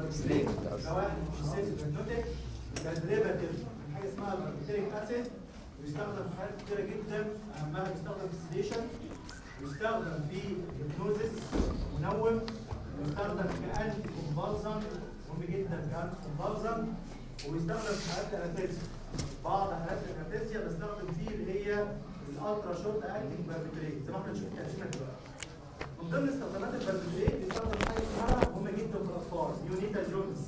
بربيتريت ده واحد مش سيلز هيبنوتيك ده ديريفاتيف من حاجه اسمها البربيتريك اسيد ويستخدم في حاجات كتيره جدا اهمها بيستخدم في السيديشن ويستخدم في الهيبنوزيس منوم ويستخدم كانتي كومبالزم مهم جدا كانتي كومبالزم وبيستخدم في حالات الانستيزيا بعض حالات الانستيزيا بستخدم فيه اللي هي الالترا شورت اكتنج باربيتريت زي ما احنا نشوف تقسيمه دلوقتي من ضمن استخدامات الباربيتريت بيستخدم حاجه اسمها مهمه جدا في الاطفال يونيتا جونز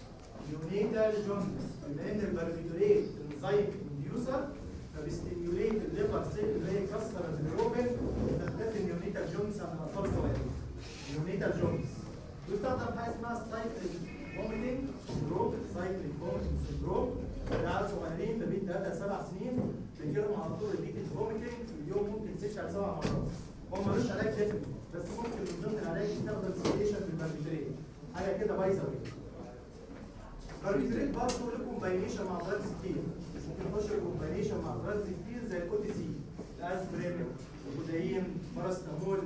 يونيتا جونز بما ان الباربيتريت انزايم انديوسر فبيستيميوليت الليفر سيل اللي هي يكسر الهيروبين باستخدام اليونيتا جونز عند الاطفال الصغيرين يونيتا جونز ويستخدم حاجه اسمها سايكليك فوميتنج سندروم سايكليك فوميتنج سندروم العيال صغيرين ما بين 3 ل 7 سنين بيجيلهم على طول ريبيتد فوميتنج في اليوم ممكن 6 ل 7 مرات هو ملوش علاج ديفنت بس ممكن من ضمن العلاج يستخدم سيديشن بالباربيتريت حاجه كده بايظه كده الباربيتريت برضه له كومباينيشن مع دراجز كتير ممكن يخش كومباينيشن مع دراجز كتير زي الاو سي الاسبرين الكودايين باراستامول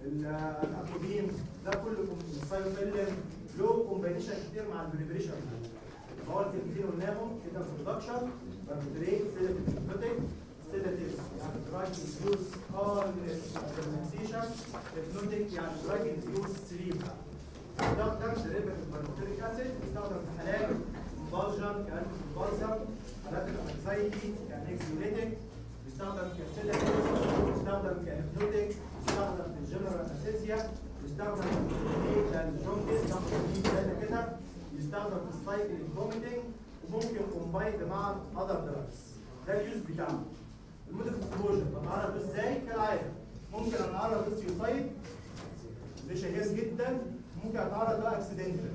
الاكودين ده كله السايوفيلين له كومباينيشن كتير مع البريبريشن هو الكلمتين قلناهم كده برودكشن باربيتريت سيلف سيداتيف يعني دراج انديوس كالمنس ريلاكسيشن هيبنوتيك يعني دراج انديوس سليب ده ده ديريفيتيف باربيتريك اسيد بيستخدم في حالات كونفالجن كانتي كونفالجن حالات الانكزايتي كانكزيوليتيك بيستخدم كسيداتيف بيستخدم كهيبنوتيك بيستخدم في الجنرال اسيسيا بيستخدم في الجونجس بيستخدم في كده يستخدم في السايكل فوميتنج وممكن كومبايند مع اذر دراجز ده اليوز بتاعه المود اوف اكسبوجر بتعرض ازاي كالعاده ممكن اتعرض للسيوسايد ده شهير جدا ممكن اتعرض بقى اكسيدنتال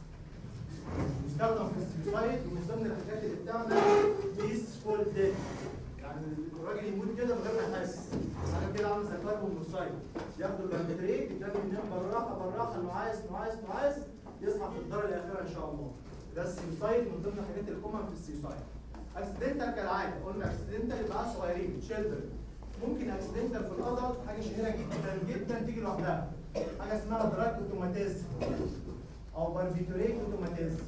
يستخدم في السيوسايد ومن ضمن الحاجات اللي بتعمل بيسفول ديث يعني الراجل يموت كده من غير ما يحس حاجه كده عامل زي كاربون مونوكسيد ياخدوا البرمتريت يتنام ينام بالراحه بالراحه نعاس نعاس نعاس يصحى في الدار الاخيره ان شاء الله ده السيوسايد من ضمن الحاجات اللي كومن في السيوسايد اكسيدنتال كالعاده قلنا اكسيدنتال يبقى عيال صغيرين تشيلدرن ممكن اكسيدنتال في الادلت حاجه شهيره جدا جدا تيجي لوحدها حاجه اسمها دراج اوتوماتيزم او باربيتوريت اوتوماتيزم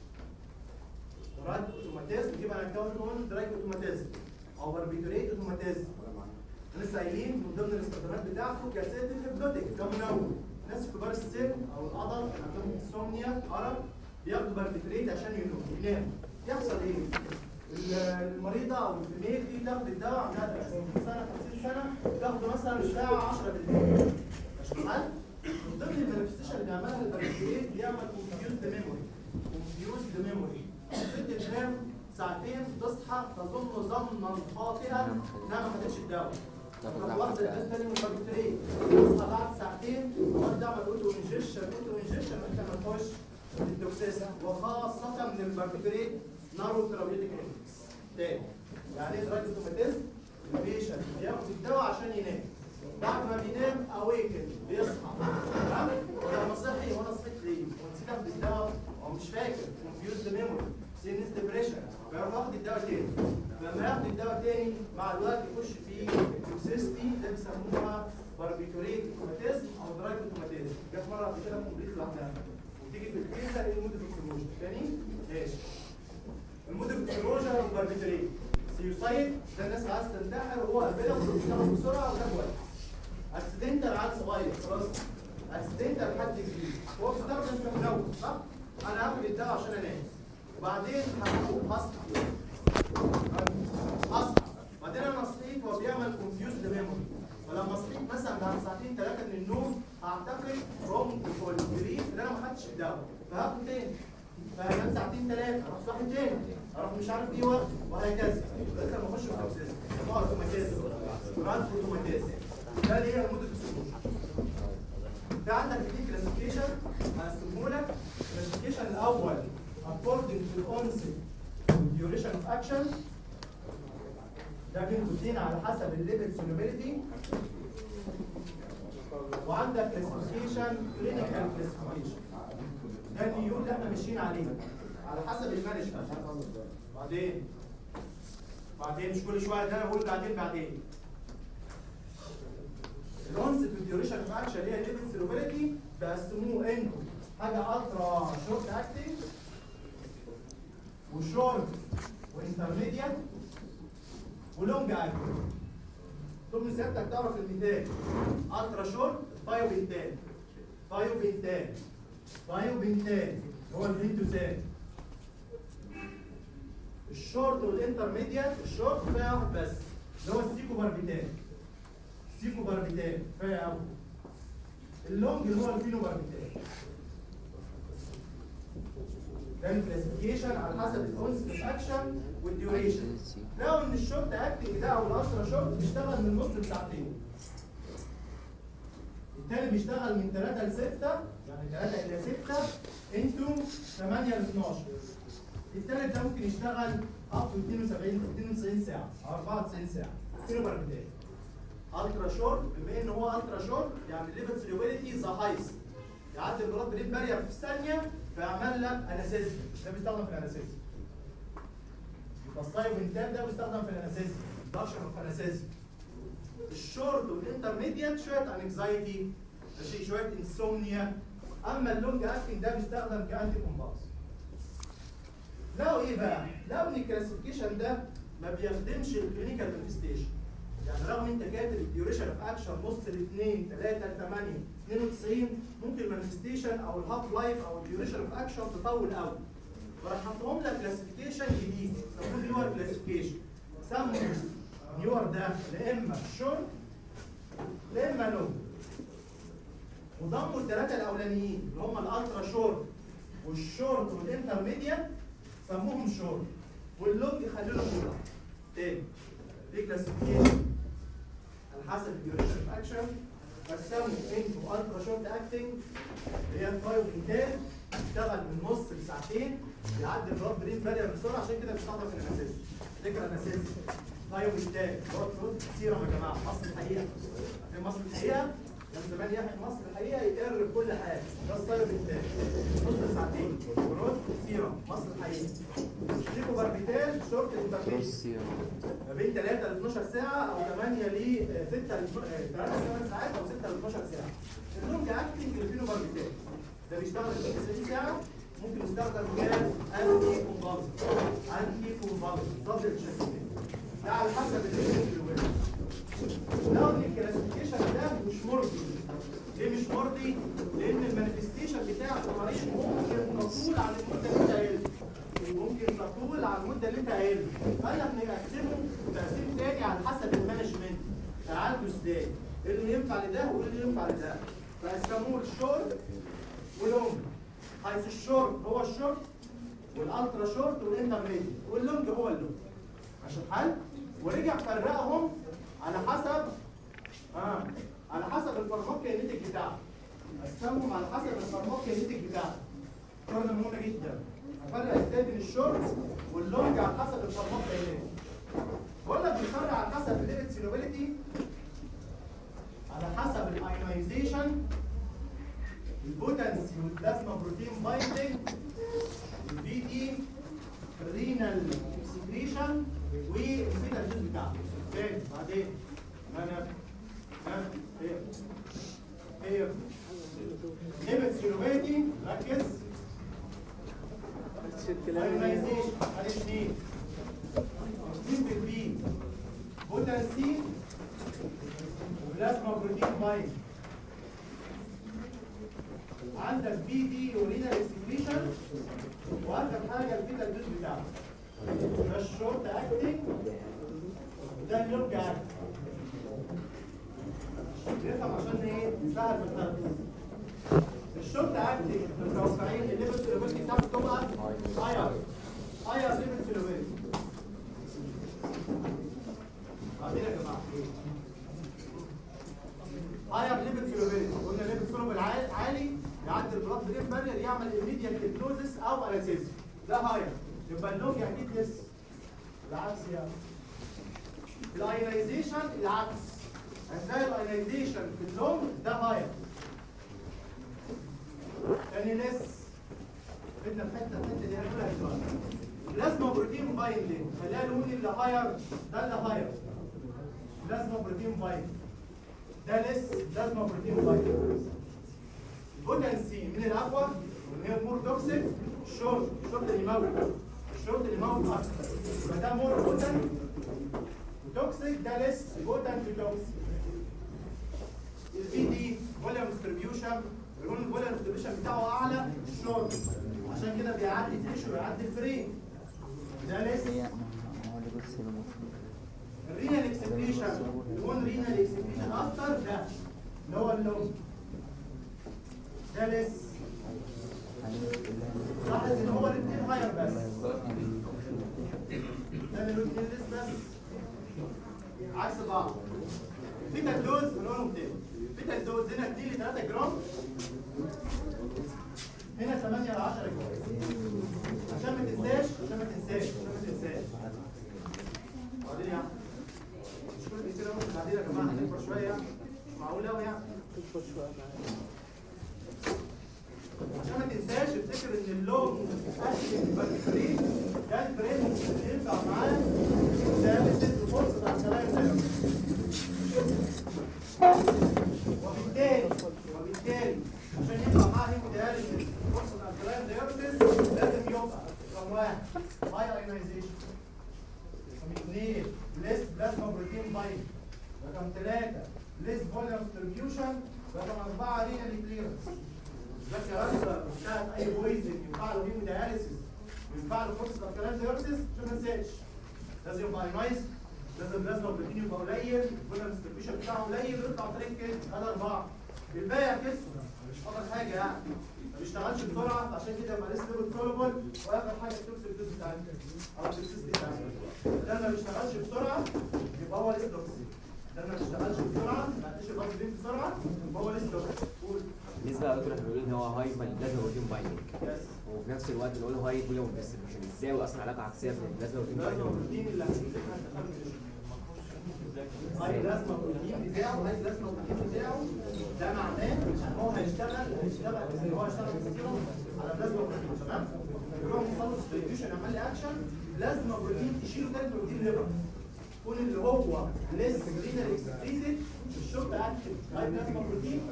دراج اوتوماتيزم يبقى انا كون كون دراج اوتوماتيزم او باربيتوريت اوتوماتيزم لسه قايلين من ضمن الاستخدامات بتاعته كاسيد هيبنوتيك كمنوم ناس كبار السن او الادلت اللي عندهم انسومنيا ارق بياخدوا باربيتوريت عشان يناموا يناموا يحصل ايه؟ المريضه او الفيميل دي تاخد الدواء عندها 30 سنه 50 سنه تاخده مثلا الساعه 10 بالليل مش حل من ضمن المانيفستيشن اللي بيعملها الباربيتوريت بيعمل كونفيوزد ميموري كونفيوزد ميموري الست تنام ساعتين تصحى تظن ظنا خاطئا انها ما خدتش الدواء طب واحده الناس تاني من الباربيتوريت تصحى بعد ساعتين الواد عمل اوتو انجكشن اوتو انجكشن انت ما تخش التوكسيس وخاصه من الباربيتوريت نارو ثيرابيوتيك انكس تاني يعني ايه دراج اوتوماتيزم البيشنت بياخد الدواء عشان ينام بعد ما بينام اويكن بيصحى تمام لما صحي وانا صحيت ليه ونسيت اخد الدواء هو مش فاكر كونفيوزد ميموري سينس ديبريشن فيروح ياخد الدواء تاني لما ياخد الدواء تاني مع الوقت يخش في توكسيستي ده بيسموها باربيتوريت اوتوماتيزم او دراج اوتوماتيزم جت مره قبل كده كومبليت لوحدها وتيجي في الكيس ده المود اوف تاني ماشي المود اوف اكسبوجر والباربيتريت سيوسايد ده الناس عايز تنتحر وهو قلبنا بيشتغل بسرعه وده كويس اكسيدنتال عيل صغير خلاص اكسيدنتال حد جديد هو بيستخدم كمنوم صح؟ انا هاخد الدواء عشان انام وبعدين هفوق هصحى هصحى بعدين انا صحيت هو بيعمل كونفيوزد ميموري فلما صحيت مثلا بعد ساعتين ثلاثه من النوم هعتقد روم فور ان انا ما خدتش الدواء فهاخده تاني فهنام ساعتين ثلاثه اروح صاحي تاني اروح مش عارف ايه وقت وهكذا لغايه لما اخش في الاوكسيس اسمها اوتوماتيزم ران اوتوماتيزم ده اللي هي المود ده عندك دي كلاسيفيكيشن هقسمه لك الكلاسيفيكيشن الاول according to the onset duration of action ده بين قوسين على حسب الليبل سولوبيليتي وعندك كلاسيفيكيشن كلينيكال كلاسيفيكيشن ده النيو اللي احنا ماشيين عليه على حسب المانجمنت بعدين بعدين مش كل شويه ده انا بقول بعدين بعدين الونست والديوريشن اوف اكشن اللي هي ليفل سيروبيليتي بقسموه انتو حاجه الترا شورت اكتنج وشورت وانترميديت ولونج اكتنج ثم سيادتك تعرف المثال الترا شورت بايو بنتان بايو بنتان بايو بنتان هو البنتوسان الشورت والانترميديت الشورت فيها واحد بس اللي هو السيكو باربيتان سيكو باربيتان كفايه قوي اللونج اللي هو الفينو باربيتان ده الكلاسيفيكيشن على حسب الاونس اكشن والديوريشن لقوا ان الشورت اكتنج ده او الالترا شورت بيشتغل من نص لساعتين التاني بيشتغل من 3 ل 6 يعني 3 الى 6 انتو 8 ل 12 التالت ده ممكن يشتغل اب تو 72 92 ساعه او 94 ساعه كيلو باربيتان الترا شورت بما ان هو الترا شورت يعني الليفل سوليبيليتي ذا هايست يعدي البلاد برين بارير في ثانيه فيعمل لك اناسيزم ده بيستخدم في الاناسيزم يبقى السايبنتان ده بيستخدم في الاناسيزم دكشن اوف اناسيزم الشورت والانترميديت شويه انكزايتي ماشي شويه انسومنيا اما اللونج اكتنج ده بيستخدم كانتي كومباوس لقوا ايه بقى؟ لقوا ان الكلاسيفيكيشن ده ما بيخدمش الكلينيكال مانيفستيشن يعني رغم انت كاتب الديوريشن اوف اكشن نص ل 2 3 ل 8 92 ممكن المانيفستيشن او الهاف لايف او الديوريشن اوف اكشن تطول قوي فراح حطهم لك كلاسيفيكيشن جديد سموه نيور كلاسيفيكيشن سموا نيور ده لا اما شورت لا اما لونج وضموا الثلاثه الاولانيين اللي هم الالترا شورت والشورت والانترميديت سموهم شورت واللونج خلوا لهم كده تاني دي كلاسيفيكيشن على حسب الديوريشن اوف اكشن قسموا انتو الترا شورت اكتنج اللي هي الفايو انتاج بيشتغل من نص لساعتين بيعدي البلاد برين بارير بسرعه عشان كده بيستخدم في الاناسيس فكره الاناسيس فايو انتاج بلاد فلوت سيرم يا جماعه مصر الحقيقه في مصر الحقيقه كان زمان يحيى مصر الحقيقه يقر بكل حاجه ده الصاير انتاج نص ساعتين ورود سيرم مصر الحقيقه شيكو باربيتال شورت انترميديت ما بين 3 ل 12 ساعة أو 8 ل 6 ل 3 ساعات أو 6 ل 12 ساعة. اللونج أكتنج الفينو باربيتال ده بيشتغل 90 ساعة ممكن يستخدم كأنتي كومبانس أنتي كومبانس ضد الشكلين ده على حسب الليفل اللي وقع. لو ان الكلاسيفيكيشن ده مش مرضي ليه مش مرضي؟ لأن المانيفستيشن بتاع التمارين ممكن تطول عن المدة اللي أنت قايلها. ممكن تطول على المده اللي انت قايلها قال لك نقسمه تقسيم تاني على حسب المانجمنت تعالجه ازاي ايه اللي ينفع لده وايه اللي ينفع لده فقسموه الشورت ولونج حيث الشورت هو الشورت والالترا شورت والانترميديت واللونج هو اللونج عشان حل ورجع فرقهم على حسب اه على حسب الفارماكينيتيك بتاعه قسمهم على حسب الفارماكينيتيك بتاعه قرن مهمه جدا هفرق ازاي بين الشورت واللونج على حسب الفارماك بيانات بقول لك بنفرق على حسب الليبت سيلوبيليتي على حسب الايونايزيشن البوتنسي والبلازما بروتين بايندنج البي دي الرينال اكسكريشن والفيتال جوز بتاعته تاني بعدين انا ها ايه ايه ليبت سيلوبيليتي ركز ايونايزيشن الاثنين سيمبل بي بوتنسي وبلازما بروتين بايند عندك بي دي يورينال اكسكريشن وعندك حاجه الفيتا الجزء بتاعه ده الشورت اكتنج وده اللونج اكتنج نفهم عشان ايه نسهل بالتركيز الشورت اكتنج متوقعين الليفل سيلوبيتي بتاعته تبقى هاير هاير ليفل سيلوبيتي بعدين يا جماعه هاير ليفل سيلوبيتي قلنا ليفل سيلوبيتي عالي يعدي البلاد برين بارير يعمل ايميديت هيبنوزس او انستيزيا ده هاير يبقى اللونج اكيد لسه العكس يعني الايونايزيشن العكس هتلاقي الايونايزيشن في اللونج ده هاير تاني لس بدنا الحته الحته دي هنقولها دلوقتي بلازما بروتين بايندنج خليها لون اللي هاير ده اللي هاير بلازما بروتين بايند ده لس بلازما بروتين بايند بوتنسي من الاقوى ان هي مور توكسيك الشورت الشورت اللي يموت الشورت اللي يموت اكتر يبقى ده مور بوتنت وتوكسيك ده ليس بوتنت توكسيك البي دي فوليوم ديستريبيوشن الفوليوم ديستريبيوشن بتاعه اعلى الشورت عشان كده بيعدي التيشو ويعدي الفريم ده ليس هي ما هو اللي بص اللي الرينال اكسبريشن لون رينال اكسبريشن اكتر ده اللي هو اللون ده لس لاحظ ان هو الاثنين هاير بس ده اللي الاثنين لس بس عكس بعض بيتا دوز لونهم تاني بيتا دوز هنا 2 ل 3 جرام هنا 8 ل 10 جرام عشان ما تنساش عشان ما تنساش عشان ما تنساش بعدين يعني مش كل كتير قوي بعدين يا جماعه هنكبر شويه يعني مش معقول قوي يعني عشان ما تنساش افتكر ان اللون اسيد البكتيريا ده البريم اللي ينفع معاه ده ست فرصه على السلام وبالتالي وبالتالي عشان ينفع معاه هيمودياليسيس فرصه على السلام دايوريسيس لازم يبقى رقم واحد هاي ايونايزيشن رقم اثنين ليس بلازما بروتين بايند رقم ثلاثة ليس فوليوم ديستريبيوشن رقم أربعة رينال كليرنس بس يا راجل بتاعت أي بويزن ينفع له هيمودياليسيس وينفع له فرصة الكلام ديوريسيس عشان ما انساش لازم يبقى ايونايز لازم بلازما بروتين يبقى قليل الفوليوم ديستريبيوشن بتاعه قليل ويطلع طريق كده هذا أربعة الباقي كسر مش أفضل حاجة يعني ما بيشتغلش بسرعة عشان كده يبقى لسه ليفل سولوبل وآخر حاجة التوكسيك دوز بتاعتك أو التوكسيستي بتاعتك ده ما بيشتغلش بسرعه يبقى هو لسه توكسيك ده ما بيشتغلش بسرعه ما عنديش الاكسجين بسرعه يبقى هو لسه توكسيك قول بالنسبه لدكتور احنا بنقول ان هو هاي بلازما بروتين بايندنج يس وفي نفس الوقت بنقول هاي فوليوم ديستريبيوشن ازاي واصلا علاقه عكسيه بين البلازما بروتين لازم بايندنج البروتين اللي هتمسكها انت هاي لازمه البروتين بتاعه هاي لازمه البروتين بتاعه ده معناه ان هو هيشتغل هيشتغل ان هو هيشتغل بالسيروم على بلازما بروتين تمام يروح يحصل ديستريبيوشن يعمل لي اكشن لازمه بروتين تشيله تاني بروتين ليفر يكون اللي هو ليس رينال اكسكريتد الشوك اكتف هاي بلازما بروتين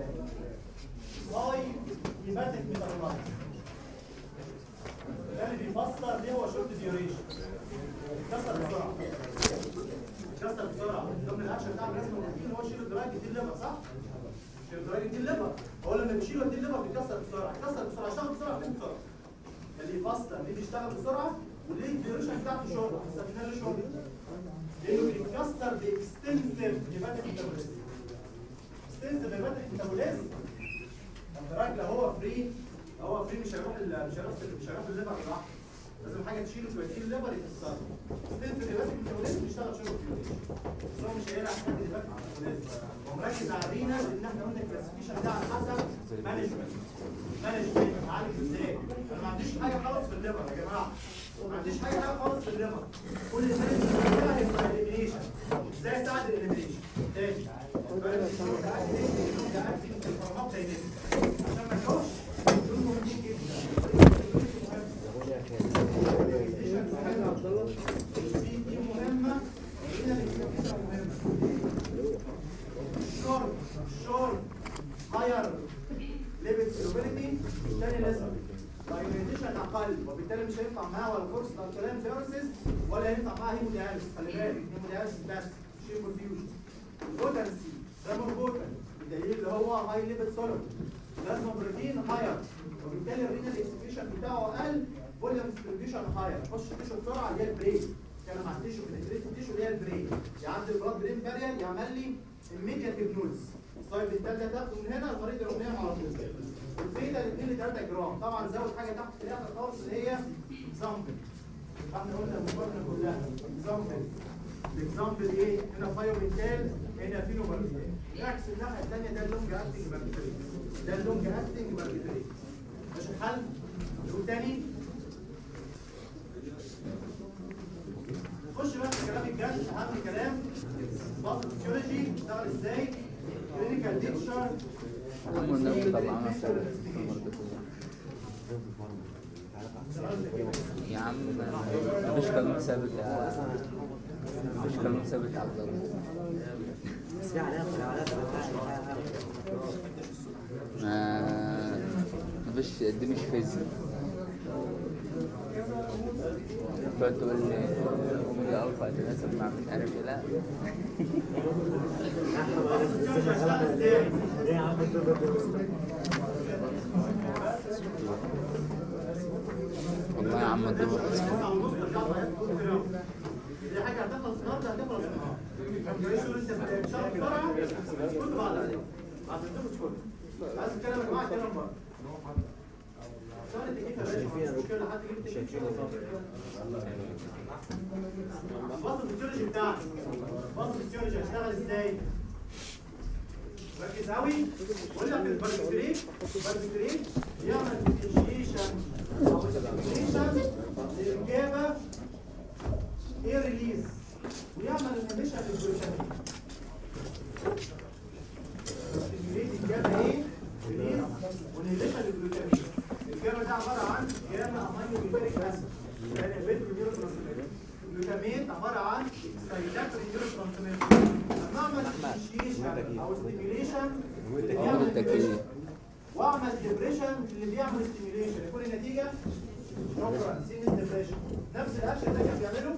هاي هيباتيك ميتابولايت ده اللي بيفسر ليه هو شورت ديوريشن اتكسر بسرعه اتكسر بسرعه ضمن الاكشن بتاع الرسم الروتين هو شيل الدراج دي الليفر صح؟ شيل الدراج دي الليفر هو لما بيشيله دي الليفر بيتكسر بسرعه اتكسر بسرعه اشتغل بسرعه فين بسرعه اللي يفسر ليه بيشتغل بسرعه وليه الديوريشن بتاعته شورت حسبنا له شورت لانه بيتكسر باكستنسيف هيباتيك ميتابوليزم اكستنسيف هيباتيك ميتابوليزم الدراج لو هو فري لو هو فري مش هيروح ال- مش هيروح مش هيروح الليفر لوحده لازم حاجه تشيله تبقى تشيل الليفر يكسره ستنت دلوقتي ميتابوليزم بيشتغل شغل فيه بس هو مش هيلعب حد دلوقتي ميتابوليزم هو مركز على الرينا لان احنا قلنا الكلاسيفيكيشن ده على حسب مانجمنت مانجمنت عالج ازاي انا ما عنديش حاجه خالص في الليفر يا جماعه ما عنديش حاجه حاجه خالص في الليفر كل المانجمنت بتاعها هيبقى اليمينيشن ازاي اساعد الاليمينيشن تاني الفرق بين الشغل ده اكتنج ده اكتنج في الفارماك دايناميك عشان ما نتوهش دول مهمين جدا دي دي مهمة هنا الاكسبريشن مهمة الشرب الشرب هاير ليفل سيروبيليتي الثاني لازم الايونيزيشن اقل وبالتالي مش هينفع معاه ولا كورس الكلام فيروسز ولا هينفع معاه هيمودياليس خلي بالك هيمودياليس بس مش هيموفيوجن البوتنسي ده مور بوتن الدليل اللي هو هاي ليفل سوليد لازم بروتين هاير وبالتالي الرينال اكسبريشن بتاعه اقل فوليوم ديستريبيوشن هاير خش التيشو بسرعه اللي هي البريك كان مع التيشو بنتريت التيشو اللي هي البريك يعدي البلاد برين بارير يعمل لي الميديا تبنوز السايد الثالثه تاخده من هنا المريض يروح نايم على طول الفيتا 2 ل 3 جرام طبعا زود حاجه تحت في الاخر خالص اللي هي اكزامبل احنا قلنا المقارنه كلها اكزامبل الاكزامبل ايه هنا فايوميتال هنا فينوباربيتال العكس الناحيه الثانيه ده اللونج اكتنج باربيتريت ده اللونج اكتنج باربيتريت ماشي الحل نقول تاني خش بقى في كلام الجد اهم كلام باثوفيسيولوجي بتشتغل ازاي كلينيكال بيكتشر كنا طبعا يا عم مفيش قانون ثابت يا مفيش قانون ثابت على الضرب بس في علاقة العلاقة ما مش دي مش فيزياء تقعد تقول لي اوميجا الفا هتناسب مع مش عارف ايه لا والله يا عم الدور دي حاجه هتخلص النهارده هتخلص النهارده جاي شغل انت بتشتغل بسرعه كل بعض عليك هتدوس كله عايز تتكلم يا جماعه اتكلم بره عشان التكييف يا باشا مفيش مشكله حد يجيب التكييف بص الفسيولوجي بتاعك بص الفسيولوجي هيشتغل ازاي ركز قوي بقول لك الباربيتريت الباربيتريت يعمل ديفرنشيشن او ديفرنشيشن للاجابه ايه ريليز ويعمل انهبيشن للجلوتامين الجلوتامين الجابه ايه ريليز وانهبيشن للجلوتامين الجابه ده عباره عن جاما امينو جلوتاميك اسيد يعني بيت نيورو ترانسميتر الجلوتامين عباره عن اكسايتاتوري نيورو ترانسميتر لما اعمل ديفرنشيشن او ستيميوليشن عمر التكييف واعمل ديبريشن اللي بيعمل ستيميوليشن يكون النتيجه شكرا سينس ديبريشن نفس الاكشن ده كان بيعمله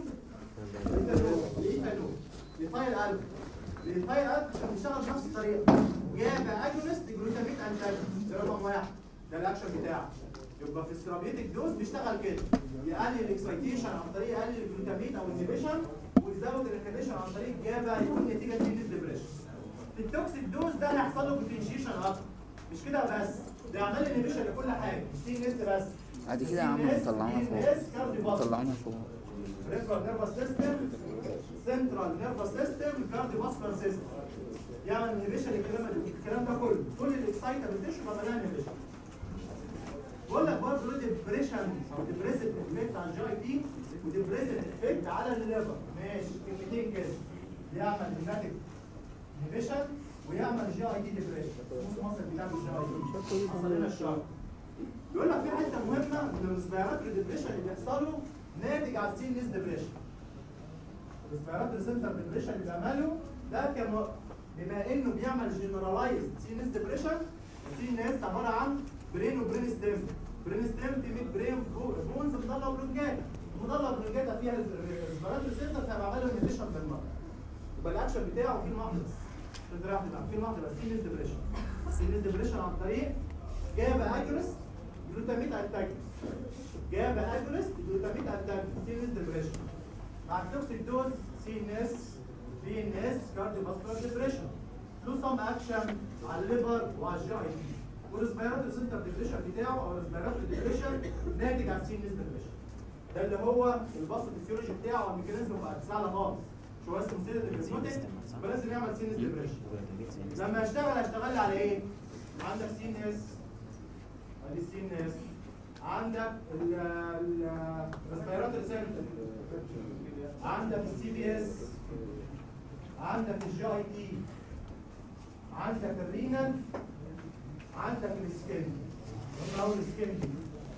بيفعلوه بيطير قلب بيطير قلب عشان بيشتغل بنفس الطريقه جاب اجونست جلوتاميت انتاجونست ده رقم واحد ده الاكشن بتاعه يبقى في الثيرابيوتيك دوز بيشتغل كده يقلل الاكسايتيشن عن طريق يقلل الجلوتاميت او الانهبيشن ويزود الانهبيشن عن طريق جابا يكون نتيجه سينس ديبريشن في التوكسيك دوز ده هيحصل له بوتنشيشن اكتر مش كده بس ده يعمل انهبيشن لكل حاجه سي نس بس بعد كده يا عم طلعونا فوق طلعونا فوق ريفرال نيرفس سيستم سنترال نيرفس سيستم كارديو فاسكولار سيستم يعمل انهبيشن الكلام ده الكلام ده كله كل الاكسايتابل تيشو عملها انهبيشن بقول لك برضه له ديبريشن او ديبريسيف افكت على الجي اي بي وديبريسيف افكت على الليفر ماشي كلمتين كده يعمل هيماتيك انهبيشن ويعمل جي اي دي ديبريشن مصر بتاع الجي اي دي حصل لنا الشر يقول لك في حته مهمه من السبيرات الديبريشن اللي بيحصلوا ناتج على السين نيس ديبريشن السبيرات السنتر ديبريشن اللي بيعمله ده كم بما انه بيعمل جنرالايز سين نيس ديبريشن السين نيس عباره عن برين وبرين ستيم برين ستيم في ميد برين بونز مضله وبلونجات المضله وبلونجات فيها السبيرات السنتر فبعمله انهبيشن بالمره يبقى الاكشن بتاعه في المحدث تدري واحده في المحدث سين نيس ديبريشن سين نيس ديبريشن عن طريق جاب اجرس جلوتاميت انتاجونست جاب اجونست جلوتاميت انتاجونست سي ان اس ديبريشن مع التوكسيك دوز سي ان اس بي ان اس كارديو فاسكولار ديبريشن له سم اكشن على الليفر وعلى الجي اي تي والريسبيراتوري سنتر ديبريشن بتاعه او الريسبيراتوري ديبريشن ناتج عن سي ان اس ديبريشن ده اللي هو الباص الفسيولوجي بتاعه والميكانيزم بتاع سهله خالص شو اسمه سيد الهيبنوتيك فلازم يعمل سي ان اس ديبريشن لما اشتغل اشتغل لي على ايه؟ عندك سي ان اس ادي السي ان اس عندك الريسبيراتوري سنتر عندك السي بي اس عندك الجي اي تي عندك الرينال عندك السكن قلنا اول السكن دي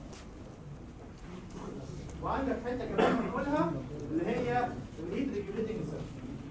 وعندك حته كمان بنقولها اللي هي الهيت ريجوليتنج سيستم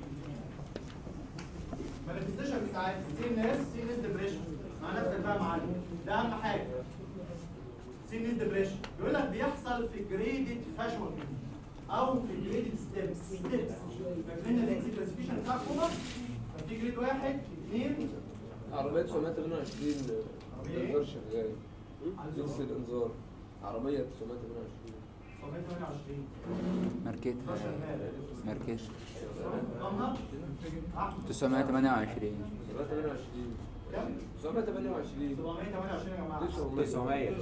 مانيفستيشن بتاعت سي ان اس سي ان اس ديبريشن مع نفسك بقى يا معلم ده اهم حاجه سينيس ديبريشن يقول لك بيحصل في جريدد فاشون او في جريدد ستيبس ستيبس فاكرين الاكسي كلاسيفيكيشن بتاع كوما كان في جريد واحد اثنين عربية 928 انذار شغال جنس الانذار عربية 928 928 ماركتها ماركتها ضمنا احمد 928 928 كام؟ 928 728 يا جماعه 900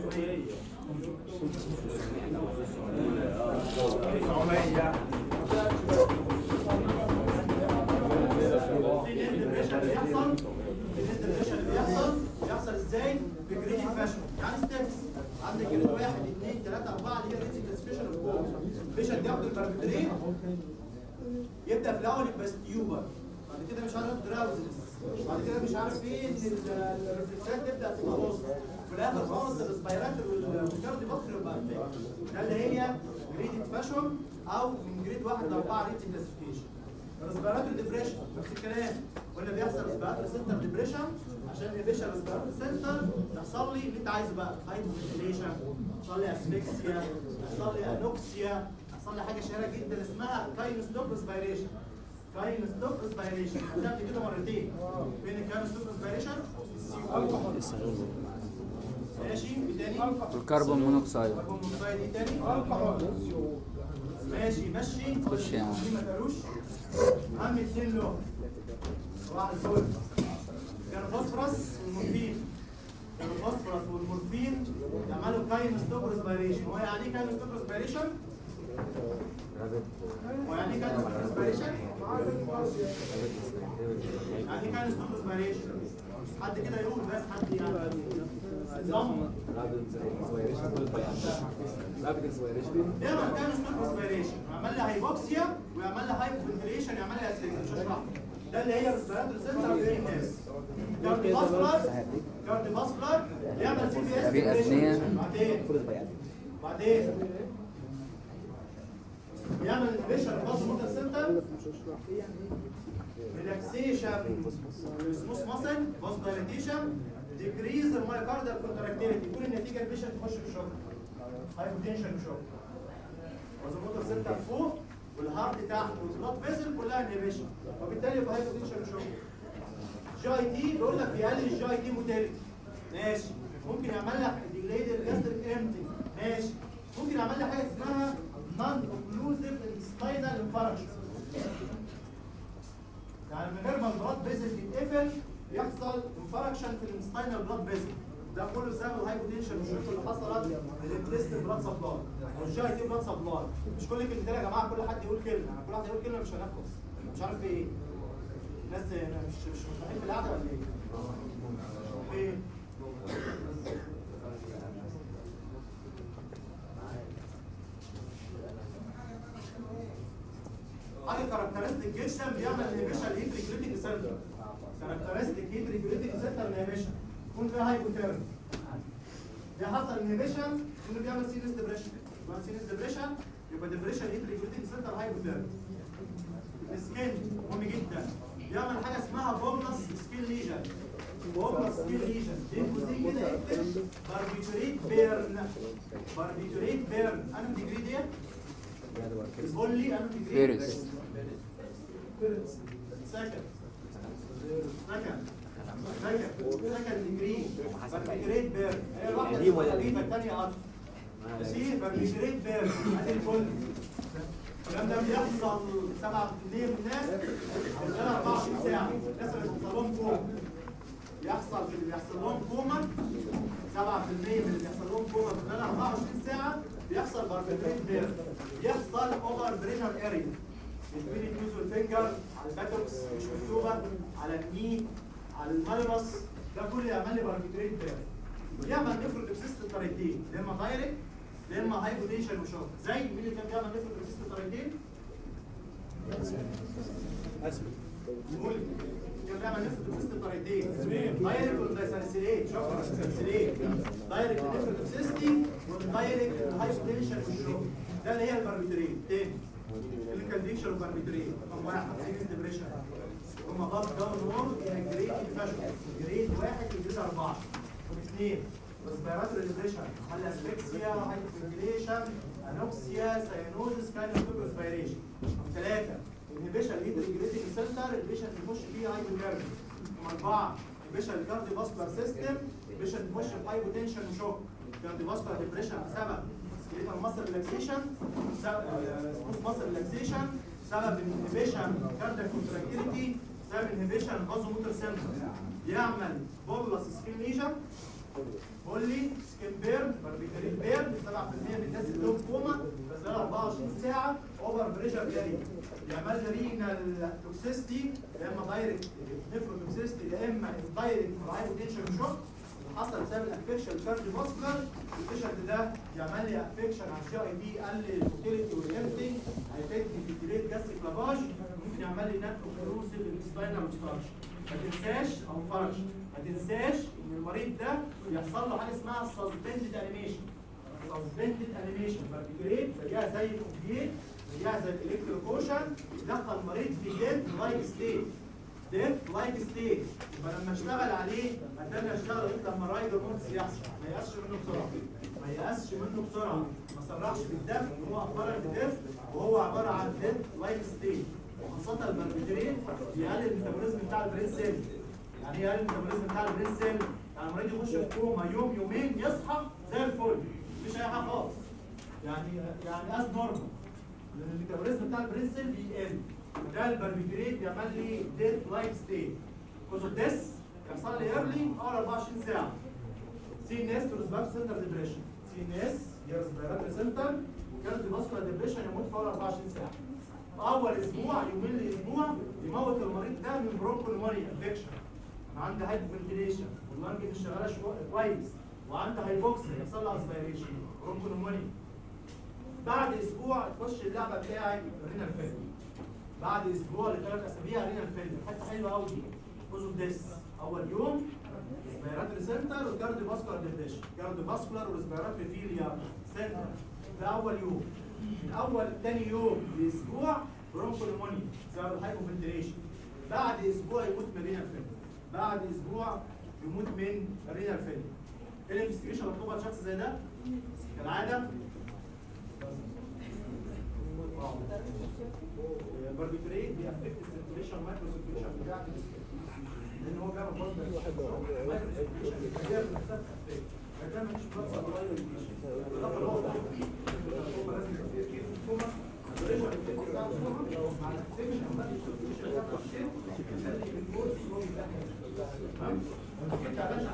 سينيس ديبريشن بيحصل سينيس ديبريشن بيحصل بيحصل ازاي؟ في جريد فاشون يعني ستيبس عندك جريد واحد اثنين ثلاثه اربعه دي الاكسي كلاسيفيكيشن اوف كوما البيشنت ياخد الباربيترين يبدا في الاول يبقى ستيوبر بعد كده مش عارف دراوزنس بعد كده مش عارف ايه ان ال- الريفلكسات تبدا تبقى بوست في الاخر خالص الاسبيرات والكاردي بكر يبقى affect. ده اللي هي جريد فاشون او من جريد واحد لاربعه ريت كلاسيفيكيشن الريسبيراتوري ديبريشن نفس الكلام قلنا بيحصل ريسبيراتوري سنتر ديبريشن عشان الانهبيشن ريسبيراتوري سنتر يحصل لي اللي انت عايزه بقى هايبوفنتيليشن يحصل لي اسفكسيا يحصل لي انوكسيا يحصل لي حاجه شهيره جدا اسمها كاين ستوب ريسبيريشن كاين ستوب ريسبيريشن خدتها قبل كده مرتين فين الكاين ستوب ريسبيريشن ماشي ايه تاني الكربون مونوكسيد كربون مونوكسيد ايه تاني ماشي مشي خش يا عم. دي ما تقالوش اهم اتنين له واحد دول كانوا فوسفورس والمورفين كانوا فوسفورس والمورفين يعملوا كاين ستوب ريسبيريشن هو يعني ايه كاين ستوب ريسبيريشن؟ هو يعني ايه كاين ستوب ريسبيريشن؟ يعني ايه كاين ستوب ريسبيريشن؟ حد كده يقول بس حد يعني نظام دايما كان ستوب ريسبيريشن يعمل لي هايبوكسيا ويعمل لي هايبوفنتيليشن يعمل لي اسفكسيا مش هشرحها ده اللي هي ريسبيراتوري سنتر في الناس كاردي فاسكولار كاردي فاسكولار يعمل سي بي اس في أثنية. بعدين بعدين يعمل انهبيشن باس موتور سنتر ريلاكسيشن سموث ماسل باس دايليتيشن ديكريز المايوكاردال كونتراكتيليتي كل النتيجه البيشنت يخش في شوك هايبوتنشن شوك والموتور سنتر فوق والهارت تحت والبلاد فيزل كلها انهبيشن وبالتالي يبقى هايبوتنشن شوك جي اي تي بيقول لك بيقلل الجي اي تي موتيليتي ماشي ممكن يعمل لك ديليد الجاستريك امتي ماشي ممكن يعمل لك حاجه اسمها نون اوكلوزيف انستاينال انفاركشن يعني من غير ما البلاد فيزل يتقفل يحصل انفاركشن في الانستاينال بلاد فيزل ده كله بسبب الهايبوتنشن والشوك اللي حصلت الانترست بلاد سبلاي والجي اي تي بلاد سبلاي مش كل كلمتين يا جماعه كل حد يقول كلمه يعني كل واحد يقول كلمه مش هنخلص مش عارف في ايه الناس مش مش متفقين في القعده ولا ايه؟ في ايه؟ حاجه كاركترستيك جدا بيعمل انهبيشن هيت ريجوليتنج سنتر كاركترستيك هيت ريجوليتنج سنتر انهبيشن يكون فيها هايبوثيرمي ده حصل انهبيشن انه بيعمل سيريس ديبريشن يبقى سيريس ديبريشن يبقى ديبريشن هيت ريجوليتنج سنتر هايبوثيرمي السكين مهم جدا بيعمل حاجه اسمها بومنس سكين ليجن بومنس سكين ليجن دي جزء كده يكتب باربيتوريت بيرن باربيتوريت بيرن انا ديجري ديت قول لي انا ديجري فيرس سكند سكند سكند سكند ديجري باربيتوريت بيرن هي الواحده دي ولا دي؟ خفيفه الثانيه اكتر ماشي باربيتوريت بيرن ادي الكل الكلام ده بيحصل 7% من الناس خلال 24 ساعه الناس اللي بيحصل لهم كوما بيحصل في اللي بيحصل لهم كوما 7% من اللي بيحصل لهم كوما خلال 24 ساعه بيحصل باربيتوريت بيرن بيحصل اوفر بريشر اريا بين النيوز والفينجر على الباتوكس مش مكتوبه على الني على المالوس ده كله يعمل لي باربيتوريت بيرن بيعمل نفروتوكسيست الطريقتين يا اما دايركت يا اما هايبوتنشن وشوك زي مين اللي كان بيعمل نفروتوكسيست الطريقتين؟ قول كان بيعمل نفروتوكسيست الطريقتين دايركت ولا دايسالسيليت شوك ولا دايسالسيليت دايركت نفروتوكسيستي والدايركت هايبوتنشن والشوك ده اللي هي الباربيتورين تاني كلينيكال ديكشن وباربيتورين رقم واحد سيريس ديبريشن هما ضغط داون وورد الى جريد فاشل جريد واحد لجريد اربعه اثنين ريسبيراتوري ديبريشن هل اسفكسيا هايبوفنتيليشن انوكسيا ساينوزس كاين اوف ريسبيريشن ثلاثه انهبيشن هيد ريجوليتنج سنتر البيشنت يخش فيه هايبوثيرمي اربعه انهبيشن الكارديو فاسكولار سيستم البيشنت يخش في هايبوتنشن وشوك كارديو فاسكولار ديبريشن بسبب سكيليتال ماسل ريلاكسيشن سموث ماسل ريلاكسيشن سبب انهبيشن كاردياك كونتراكتيليتي سبب انهبيشن فازو موتور سنتر يعمل بولس سكين ليجن بولي سكين بيرن باربيترين بيرن 7% من الناس اللي لهم كوما خلال 24 ساعه اوفر بريشر جاري يعمل رينال توكسيستي يا اما دايركت نيفروتوكسيستي يا اما دايركت هايبوتنشن شوك حصل بسبب الافكشن كارديو فاسكولار البيشنت ده يعمل لي افكشن على الجي اي بي يقلل الفوتيليتي والامتنج هيفيد فيتيليت جاستريك لافاج ممكن يعمل لي نات اوكلوسيف انستاينال اوبستراكشن ما تنساش او فرش ما تنساش ان المريض ده بيحصل له حاجه اسمها سسبندد انيميشن سسبندد انيميشن فالبيكريت زيها زي الاوبيات زيها زي الالكتروكوشن يدخل المريض في ديد لايك ستيت ديت لايك ستيت يبقى لما اشتغل عليه اتمنى اشتغل لغايه لما الرايدر مونتس يحصل ما يقاسش منه بسرعه ما يقاسش منه بسرعه ما سرعش في الدم هو اخبار الدم وهو عباره عن ديت لايك ستيت وخاصه البربيترين بيقلل الميتابوليزم بتاع البرين سيل يعني ايه يقلل الميتابوليزم بتاع البرين سيل يعني المريض يخش في كوما يوم يومين يصحى زي الفل مفيش اي حاجه خالص يعني يعني از نورمال لان الميتابوليزم بتاع البرين سيل بيقل ده البربيتريت بيعمل لي ديت لايك ستيت كوز اوف ذس يحصل لي ايرلي اول 24 ساعه سي ان اس ريسبيرت سنتر ديبريشن سي ان اس ريسبيرت سنتر وكانت فاسكولار ديبريشن يموت في اول 24 ساعه اول اسبوع يومين لاسبوع يموت المريض ده من برونكولمونيا انفكشن عنده هايبو فنتيليشن واللنج مش شغاله شو- كويس وعنده هايبوكسيا يحصل له اسبيريشن برونكولمونيا بعد اسبوع تخش اللعبه بتاعي رينال فيلم بعد اسبوع لثلاث اسابيع رينال فيلم حته حلوه قوي دي كوز اوف ديس اول يوم ريسبيراتوري سنتر وكارديو فاسكولار ديبريشن كارديو فاسكولار وريسبيراتوري فيليا سنتر ده اول يوم من اول تاني يوم لاسبوع برونكولمونيا بسبب الهايبوفنتيليشن بعد اسبوع يموت من رينال فيلم بعد اسبوع يموت من رينال فيلم ايه الانفستيجيشن مطلوبه لشخص زي ده كالعاده الباربيتريت بيأفكت السيركيوليشن مايكرو سيركيوليشن بتاعت السكين لان هو بيعمل برضه مايكرو سيركيوليشن بيغير نفسها في فده مش بلاد سبلاي بالاضافه اللي هو هو لازم يبقى فيه كيس كوما الريجن الكيس بتاع الكوما مع السكشن بتاع السيركيوليشن بتاع السكين بيخلي الجولز هو بيبقى تمام انت علاش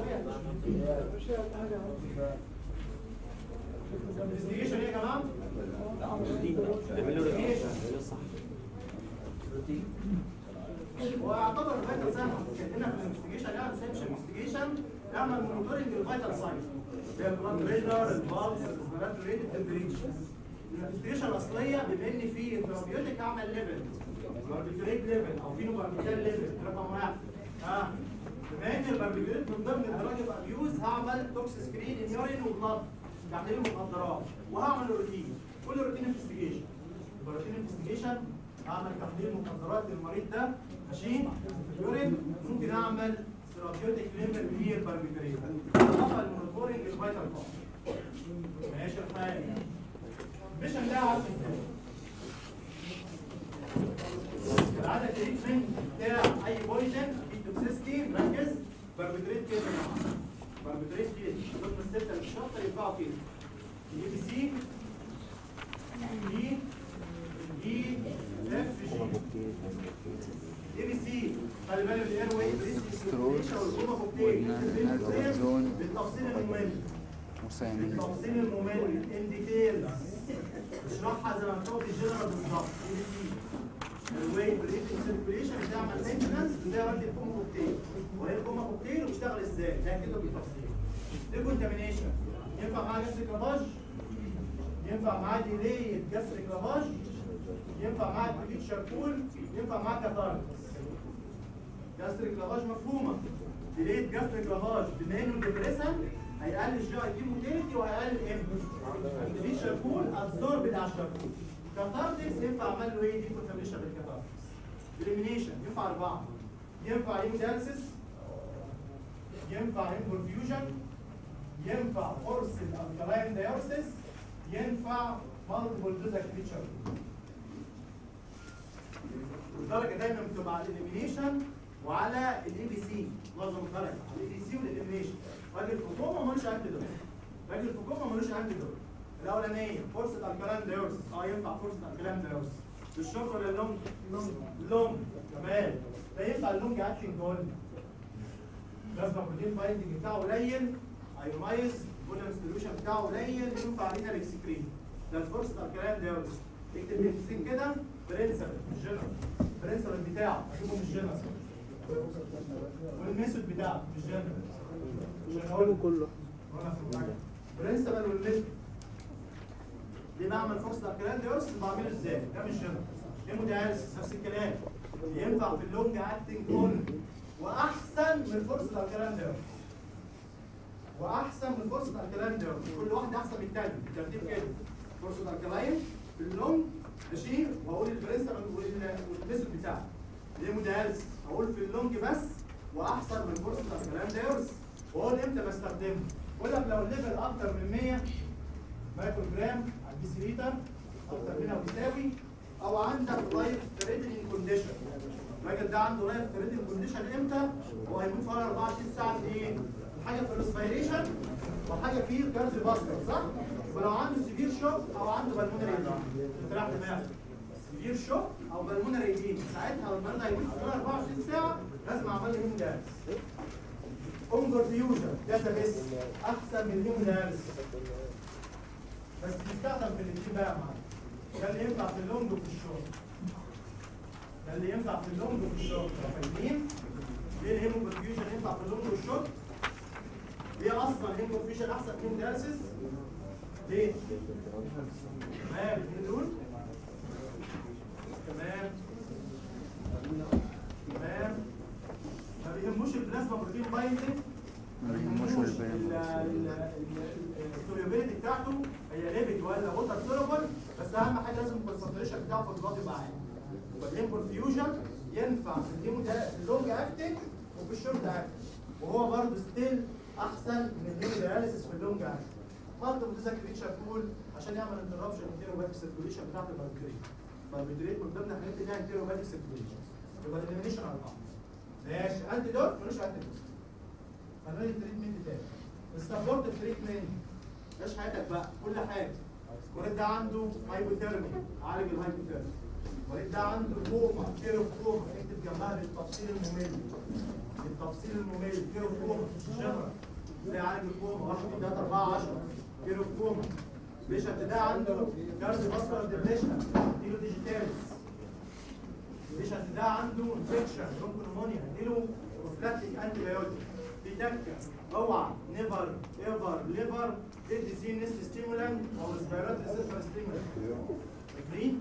انفستيجيشن ايه يا جماعه؟ واعتبر الفيتال ساين هنا في الانفستيجيشن يعني بس هي مش انفستيجيشن اعمل مونيتورنج للفيتال ساين زي البلاد بريشر البالس الريسبيراتوري ريت التمبريتشر الانفستيجيشن الاصليه بما ان في انترابيوتيك اعمل ليفل باربيتوريت ليفل او فينو باربيتال ليفل رقم واحد ها بما ان الباربيتوريت من ضمن الدراج اوف ابيوز هعمل توكس سكرين ان يورين وبلاد تحليل المخدرات وهعمل روتين كل روتين انفستيجيشن يبقى روتين انفستيجيشن اعمل تحليل مخدرات للمريض ده ماشي في اليورين ممكن اعمل ثيرابيوتيك ليفل هي الباربيتوريت اضافه المونيتورنج الفيتال كون ماشي الحال ميشن ده عارف ازاي العاده التريتمنت بتاع اي بويزن في توكسيستي مركز باربيتريت كده يا جماعه باربيتريت كده ضمن السته اللي الشرطه ينفعوا كده الاي بي سي دي دي اف جي اي بي سي خلي بالك الاير واي نالترازون. بالتفصيل الممل مسامين التفصيل الممل ان ديتيلز اشرحها زي ما مكتوب في الجنرال بالظبط اي بي سي الويت بريتنج سيركيوليشن بتعمل مينتنس زي ما الكوما كوكتيل وهي الكوما كوكتيل وبيشتغل ازاي ده كده بالتفصيل ديكونتامينيشن ينفع معاه جاستريك لافاج ينفع معاه ديلي جاستريك لافاج ينفع معاه بريد شاركول ينفع معاه كاتاركس جاستريك لافاج مفهومه ديليت جاستريك لافاج بما انه ديبريسن هيقلل الجي اي بي موتيليتي وهيقلل ام ديليت شاركول ابزورب بتاع الشاركول كاتاركس ينفع اعمل له ايه دي كونتاميشن بالكاتاركس اليمينيشن ينفع اربعه ينفع هيموداليسيس ينفع هيمبرفيوجن ينفع قرص الالكالاين دايورسيس ينفع مالتيبل دوز اكتيفيشن الدرجه دايما بتبقى على الاليمينيشن وعلى الاي بي سي معظم الدرجه على الاي بي سي والاليمينيشن راجل الحكومه ملوش انتيدوت راجل الحكومه ملوش انتيدوت الاولانيه فرصه الكالام دايورسيس اه ينفع فرصه الكالام دايورسيس الشوك ولا اللونج لونج كمان ده ينفع اللونج اكشن جول لازم البروتين بايندنج بتاعه قليل هيميز الفوليوم سوليوشن بتاعه قليل ينفع علينا الاكسكرين ده الفرصه الكلام ده يورس اكتب الاسم كده برنسبل مش جنرال برنسبل بتاعه اجيبه مش جنرال والميثود بتاعه مش جنرال عشان اقول كله برنسبل والميثود دي بعمل فرصه الكلام ده يورس بعمله ازاي ده مش جنرال هيموداياليسيس نفس الكلام ينفع في اللونج اكتنج كله واحسن من فرصه الكلام ده واحسن من فرصه الكلام ده كل واحده احسن من الثانيه الترتيب كده فرصه الكلاين في اللونج ماشي واقول البرنسبل والميثود بتاعه الهيمودياليسيس اقول في اللونج بس واحسن من كورس الكلام دايورس واقول امتى بستخدمه اقول لك لو الليفل اكتر من 100 مايكرو جرام على البي سي لتر اكتر منها ويساوي او عندك لايف ثريدنج كونديشن الراجل ده عنده لايف ثريدنج كونديشن امتى؟ هو هيموت في 24 ساعه في ايه؟ حاجه في الريسبيريشن وحاجه في الكارز باستر صح؟ ولو عنده سيفير شوك او عنده بالمونري ايديم تريح دماغك سيفير شوك او بالمونري ايديم ساعتها المريض هيموت في 24 ساعه لازم اعمل له هيمودياليسيس انظر فيوجن كذا بس احسن من الهيمودياليسيس بس بيستخدم في الاثنين بقى يا معلم ده اللي ينفع في اللونج وفي الشورت ده اللي ينفع في اللونج وفي الشورت فاهمين؟ ليه الهيموبرفيوجن ينفع في اللونج والشورت؟ ليه اصلا الهيموبرفيوجن احسن من الهيمودياليسيس؟ ليه؟ تمام الاثنين دول تمام تمام ما بيهموش البلازما بروتين بايندنج ما بيهموش السوليوبيليتي بتاعته هي ليبيد ولا ووتر سولوبل بس اهم حاجه لازم الكونسنتريشن بتاعه في البلاد يبقى عالي والهيمبرفيوجن ينفع في الهيمو ده في اللونج اكتنج وفي الشورت اكتنج وهو برضه ستيل احسن من الهيمو دياليسيس في اللونج اكتنج برضه متذكر ريتشارد كول عشان يعمل انتربشن انتيروباتيك سيركوليشن بتاعت الباربيتريت الباربيتريت من ضمن الحاجات اللي هي انتيروباتيك سيركوليشن يبقى الاليمينيشن على بعض ماشي انتي دوت ملوش انتي دوت هنقول التريتمنت تاني السبورت تريتمنت عيش حياتك بقى كل حاجه المريض ده عنده هايبوثيرمي عالج الهايبوثيرمي المريض ده عنده كوما كير اوف كوما اكتب جنبها بالتفصيل الممل بالتفصيل الممل كير اوف كوما جنرال زي عالج الكوما 1 2 3 4 10 كير اوف كوما البيشنت ده عنده كارديو فاسكولار ديبريشن اديله ديجيتالز البيشنت ده عنده انفكشن برونكونومونيا اديله بروفلاكتيك انتي بايوتيك في تكه اوعى نيفر ايفر ليفر تدي سي نست ستيمولانت او ريسبيرات ريسبتور ستيمولانت فاكرين؟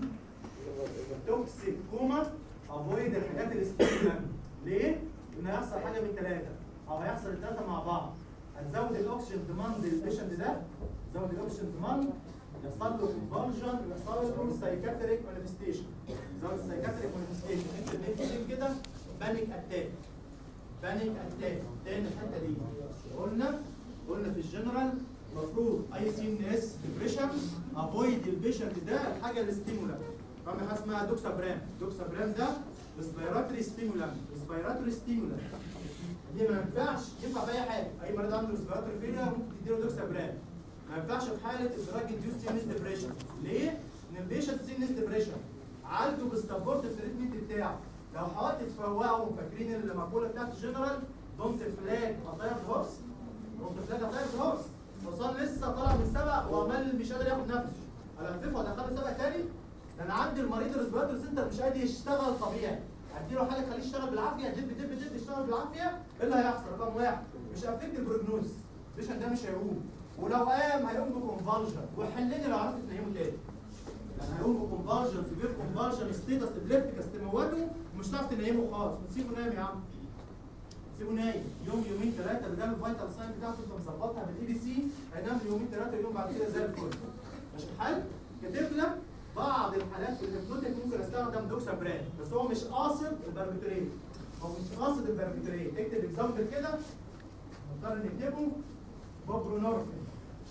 توكسيك كوما افويد الحاجات الستيمولانت ليه؟ ان هيحصل حاجه من ثلاثه او هيحصل الثلاثه مع بعض هتزود الاكسجين ديماند للبيشنت ده تزود الاكسجين ديماند يحصل له كونفرجن يحصل له سايكاتريك مانيفستيشن يحصل السايكاتريك مانيفستيشن انت بنكتب كده بانيك اتاك بانيك اتاك تاني الحته دي قلنا قلنا في الجنرال المفروض اي سي ان اس ديبريشن افويد البيشنت ده الحاجه الستيمولانت طبعا حاجه اسمها دوكسابرام دوكسابرام ده ريسبيراتوري ستيمولانت ريسبيراتوري ستيمولانت دي ما ينفعش ينفع في اي حاجه اي مريض عنده ريسبيراتوري فيلير ممكن تديله دوكسابرام ما ينفعش في حاله ادراج انديوس سي ان اس ديبريشن ليه؟ ان البيشنت سي ان اس ديبريشن عالجه بالسبورت تريتمنت بتاعه لو حاولت تفوقه فاكرين المقوله بتاعت الجنرال دونت فلاج اطير هورس دونت فلاج اطير هورس حصان لسه طالع من سبق وعمال مش قادر ياخد نفسه الففه وادخله سبق تاني ده انا عندي المريض الريسبيراتوري سنتر مش قادر يشتغل طبيعي اديله حاجه تخليه يشتغل بالعافيه دب دب دب يشتغل بالعافيه ايه اللي هيحصل رقم واحد مش افكت البروجنوز البيشنت ده مش هيقوم ولو قام هيقوم بكونفالجن وحلني لو عرفت تنيمه تاني يعني هيقوم بكونفالجن سيفير كونفالجن ستيتس ابليبتيكس تموته ومش هتعرف تنيمه خالص تسيبه نايم يا عم سيبه نايم يوم يومين ثلاثه اللي جاب الفيتال ساين بتاعته انت مظبطها بالاي بي سي هينام يومين ثلاثه يوم بعد كده زي الفل ماشي الحال كاتب لك بعض الحالات في الهيبنوتيك ممكن استخدم دوكسابران بس هو مش قاصد الباربيتوريت هو مش قاصد الباربيتوريت اكتب اكزامبل كده نضطر نكتبه بوبرونورفين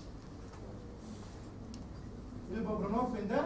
ايه البوبرونورفين ده؟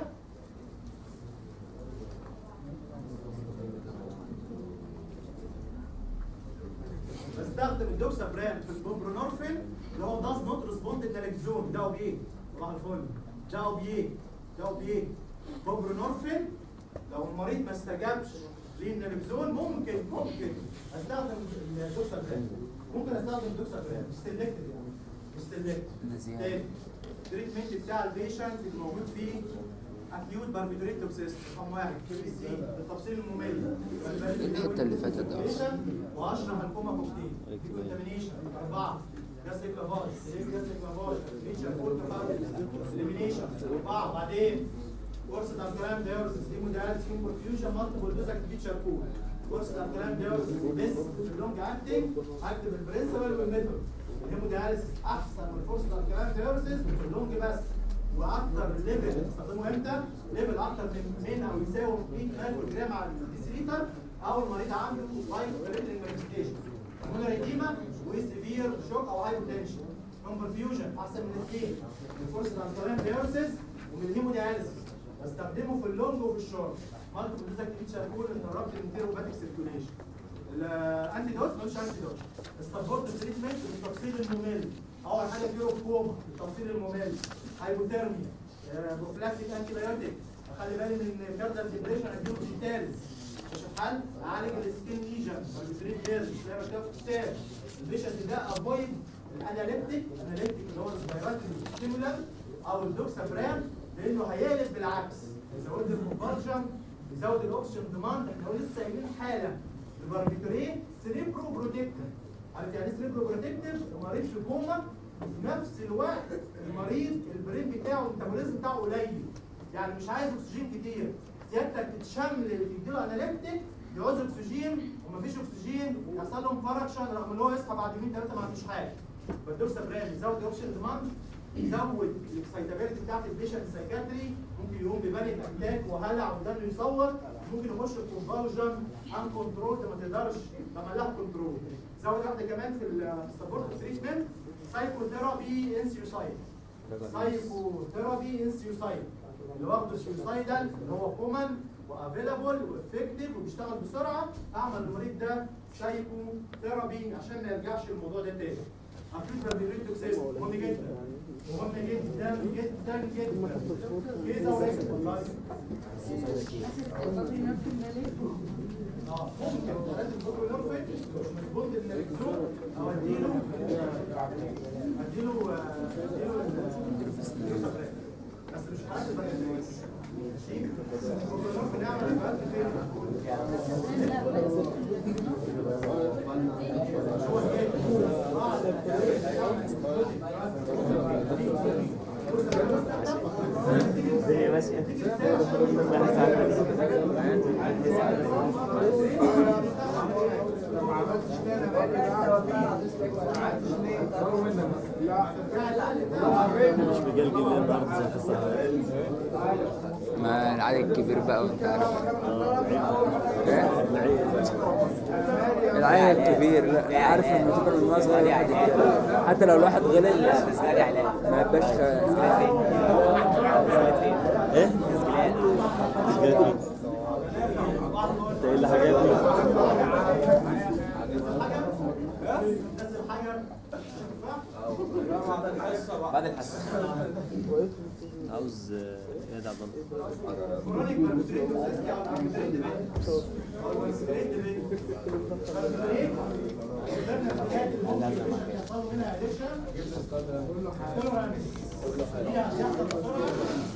بستخدم الدوكسابران في البوبرونورفين اللي هو داز نوت ريسبوند للنالكزون ده بايه؟ صباح الفل ده بايه؟ ده بايه؟ بوبرونورفين لو المريض ما استجابش للنالكزون ممكن ممكن استخدم الدوكسابران ممكن استخدم الدوكسابران مش سيلكتد يعني مش سيلكتد نزيهة. تاني التريتمنت بتاع البيشنت اللي موجود فيه اكيوت باربيتوريت توكسيس رقم واحد كي بي سي بالتفصيل الممل الحتة اللي فاتت ده أصلا. واشرح الكوما كوكتيل كونتامينيشن اربعه جاستريك لافاج سيريك جاستريك لافاج ريتشر فول اليمينيشن اربعه بعدين كورس الكلام دايورسيس هيموداياليسيس هيموبرفيوجن مالتيبل دوز اكتيفيت شاركول كورس الكلام دايورسيس بس في اللونج اكتنج هكتب البرنسبل والميثود الهيموداياليسيس احسن من كورس الكلام دايورسيس في اللونج بس واكتر ليفل استخدمه امتى؟ ليفل اكتر من من او يساوي 100 مايكرو جرام على الديسيليتر او المريض عنده لايف ثريتنج مانيفستيشن مونوريديما وسيفير شوك او هايبوتنشن من برفيوجن احسن من الاثنين من فورس الانترين ديورسيس ومن الهيمودياليسيس بستخدمه في اللونج وفي الشورت مالتي بروزاك شاركول انترابت الانتيروباتيك سيركيوليشن الانتي دوت مش انتي دوت السبورت تريتمنت بالتفصيل الممل اول حاجه بيرو كوما التفصيل الممل هايبوثيرميا بروفلاكتيك انتي بايوتيك اخلي بالي من كاردال ديبريشن اديله ديتالز عشان حل اعالج السكين ليجن والبريد بيرز زي ما كتبت في الكتاب البيشنت ده افويد الاناليبتيك الاناليبتيك اللي هو السبايراتيك ستيمولانت او الدوكسابرام لانه هيقلب بالعكس يزود الكونفرجن يزود الاوكسجين ديماند احنا لسه قايلين حاله الباربيتورين سريبرو بروتكتيف عارف يعني ايه سريبرو بروتكتيف المريض في كوما وفي نفس الوقت المريض البرين بتاعه الميتابوليزم بتاعه قليل يعني مش عايز اكسجين كتير سيادتك تتشمل تديله اناليبتيك يعوز اكسجين ومفيش اكسجين يحصل لهم فركشن رغم ان هو يصحى بعد يومين ثلاثه ما عندوش حاجه بدوك سبرام يزود الاوكسجين ديماند يزود الاكسايتابيلتي بتاعت البيشنت سايكاتري ممكن يقوم ببانيك اتاك وهلع ودانه يصور ممكن يخش في كونفرجن ان كنترول ما تقدرش تعمل لها كنترول زود واحده كمان في السبورت تريتمنت سايكوثيرابي ان سيوسايد سايكوثيرابي ان سيوسايد اللي واخده سيوسايدال اللي هو كومن وافيلابل وافكتيف وبيشتغل بسرعه اعمل المريض ده سايكو ثيرابي عشان ما يرجعش الموضوع ده تاني ابريد بابيريتو سيستم مهم جدا مهم جدا جدا جدا كيزا وريكتو اه ممكن لازم تكون نورفين مظبوط النرجسون او اديله اديله اديله ال- بس مش حد بقى ماشي ممكن نعمل بقى فين هو الدنيا ماشيه ما العدد كبير بقى وانت عارف إيه؟ العدد الكبير لا عارف لما تكبر من صغير الواحد كده. حتى لو الواحد غلط ما يبقاش ايه؟ مشكلة مين؟ انت ايه اللي حاجاتي؟ نزل حاجه بعد الحصه عاوز آه، ايه ده عبد الله؟ كرونيك باربيتريتوسيستي او الاربيتريتيف او الاربيتريتيف قدرنا الحاجات اللي ممكن يحصل منها ادكشن تولرانس ليها بيحصل بسرعه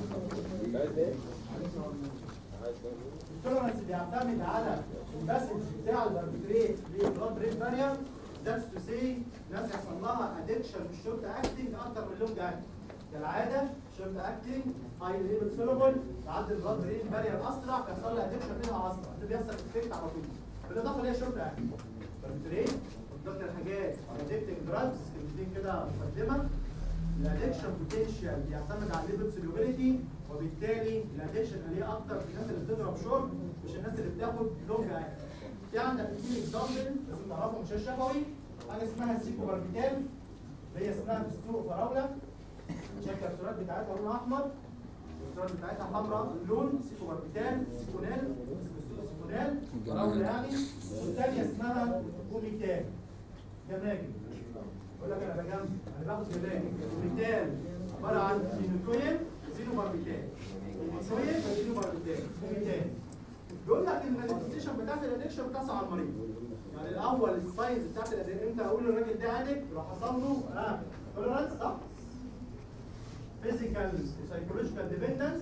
التولرانس بيعتمد على المسج بتاع الباربيتريت للبلاد برين بارير ذاتس تو سي ناس يحصل لها ادكشن في الشورت اكتنج اكتر من لونج اكتنج كالعاده شورت اكتنج هاي ليبل سولوبل تعدي البلاد برين بارير اسرع فيحصل لها ادكشن منها اسرع ده بيحصل افكت على طول بالاضافه ليها شورت اكتنج باربيتريت قدامنا الحاجات ادكتنج دراجز كلمتين كده مقدمه الادكشن بوتنشال بيعتمد على الليبل سولوبيليتي وبالتالي الادكشن عليه اكتر في الناس اللي بتضرب شورت مش الناس اللي بتاخد لونج اكتنج في عندك اثنين اكزامبل لازم تعرفهم مش شفوي حاجه اسمها السيكو باربيتال اللي هي اسمها في السوق فراوله شكل الكبسولات بتاعتها لونها احمر الكبسولات بتاعتها حمراء اللون سيكو باربيتال سيكونال سيكونال فراوله يعني والثانيه اسمها اوميتال جماجم بقول لك انا بجمع انا باخد جماجم اوميتال عباره عن فينوكوين زينو باربيتال فينوكوين زينو باربيتال اوميتال بيقول لك المانيفستيشن بتاعت الادكشن بتحصل على المريض يعني الاول الساينز بتاعت الادكشن امتى اقول للراجل ده ادك لو حصل له اه توليرانس صح فيزيكال وسايكولوجيكال ديبندنس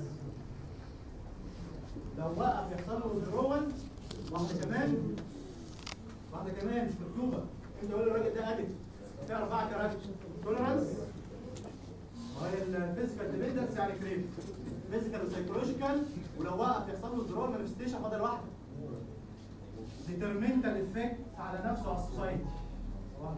لو وقف يحصل له withdrawal واحده كمان واحده كمان مش مكتوبه انت قول للراجل ده ادك في اربعه كاركتر توليرانس وهي الفيزيكال ديبندنس يعني كريم فيزيكال وسايكولوجيكال ولو وقف يحصل له withdrawal مانيفستيشن فاضل واحده ديترمنتال افكت على نفسه على السوسايتي صباح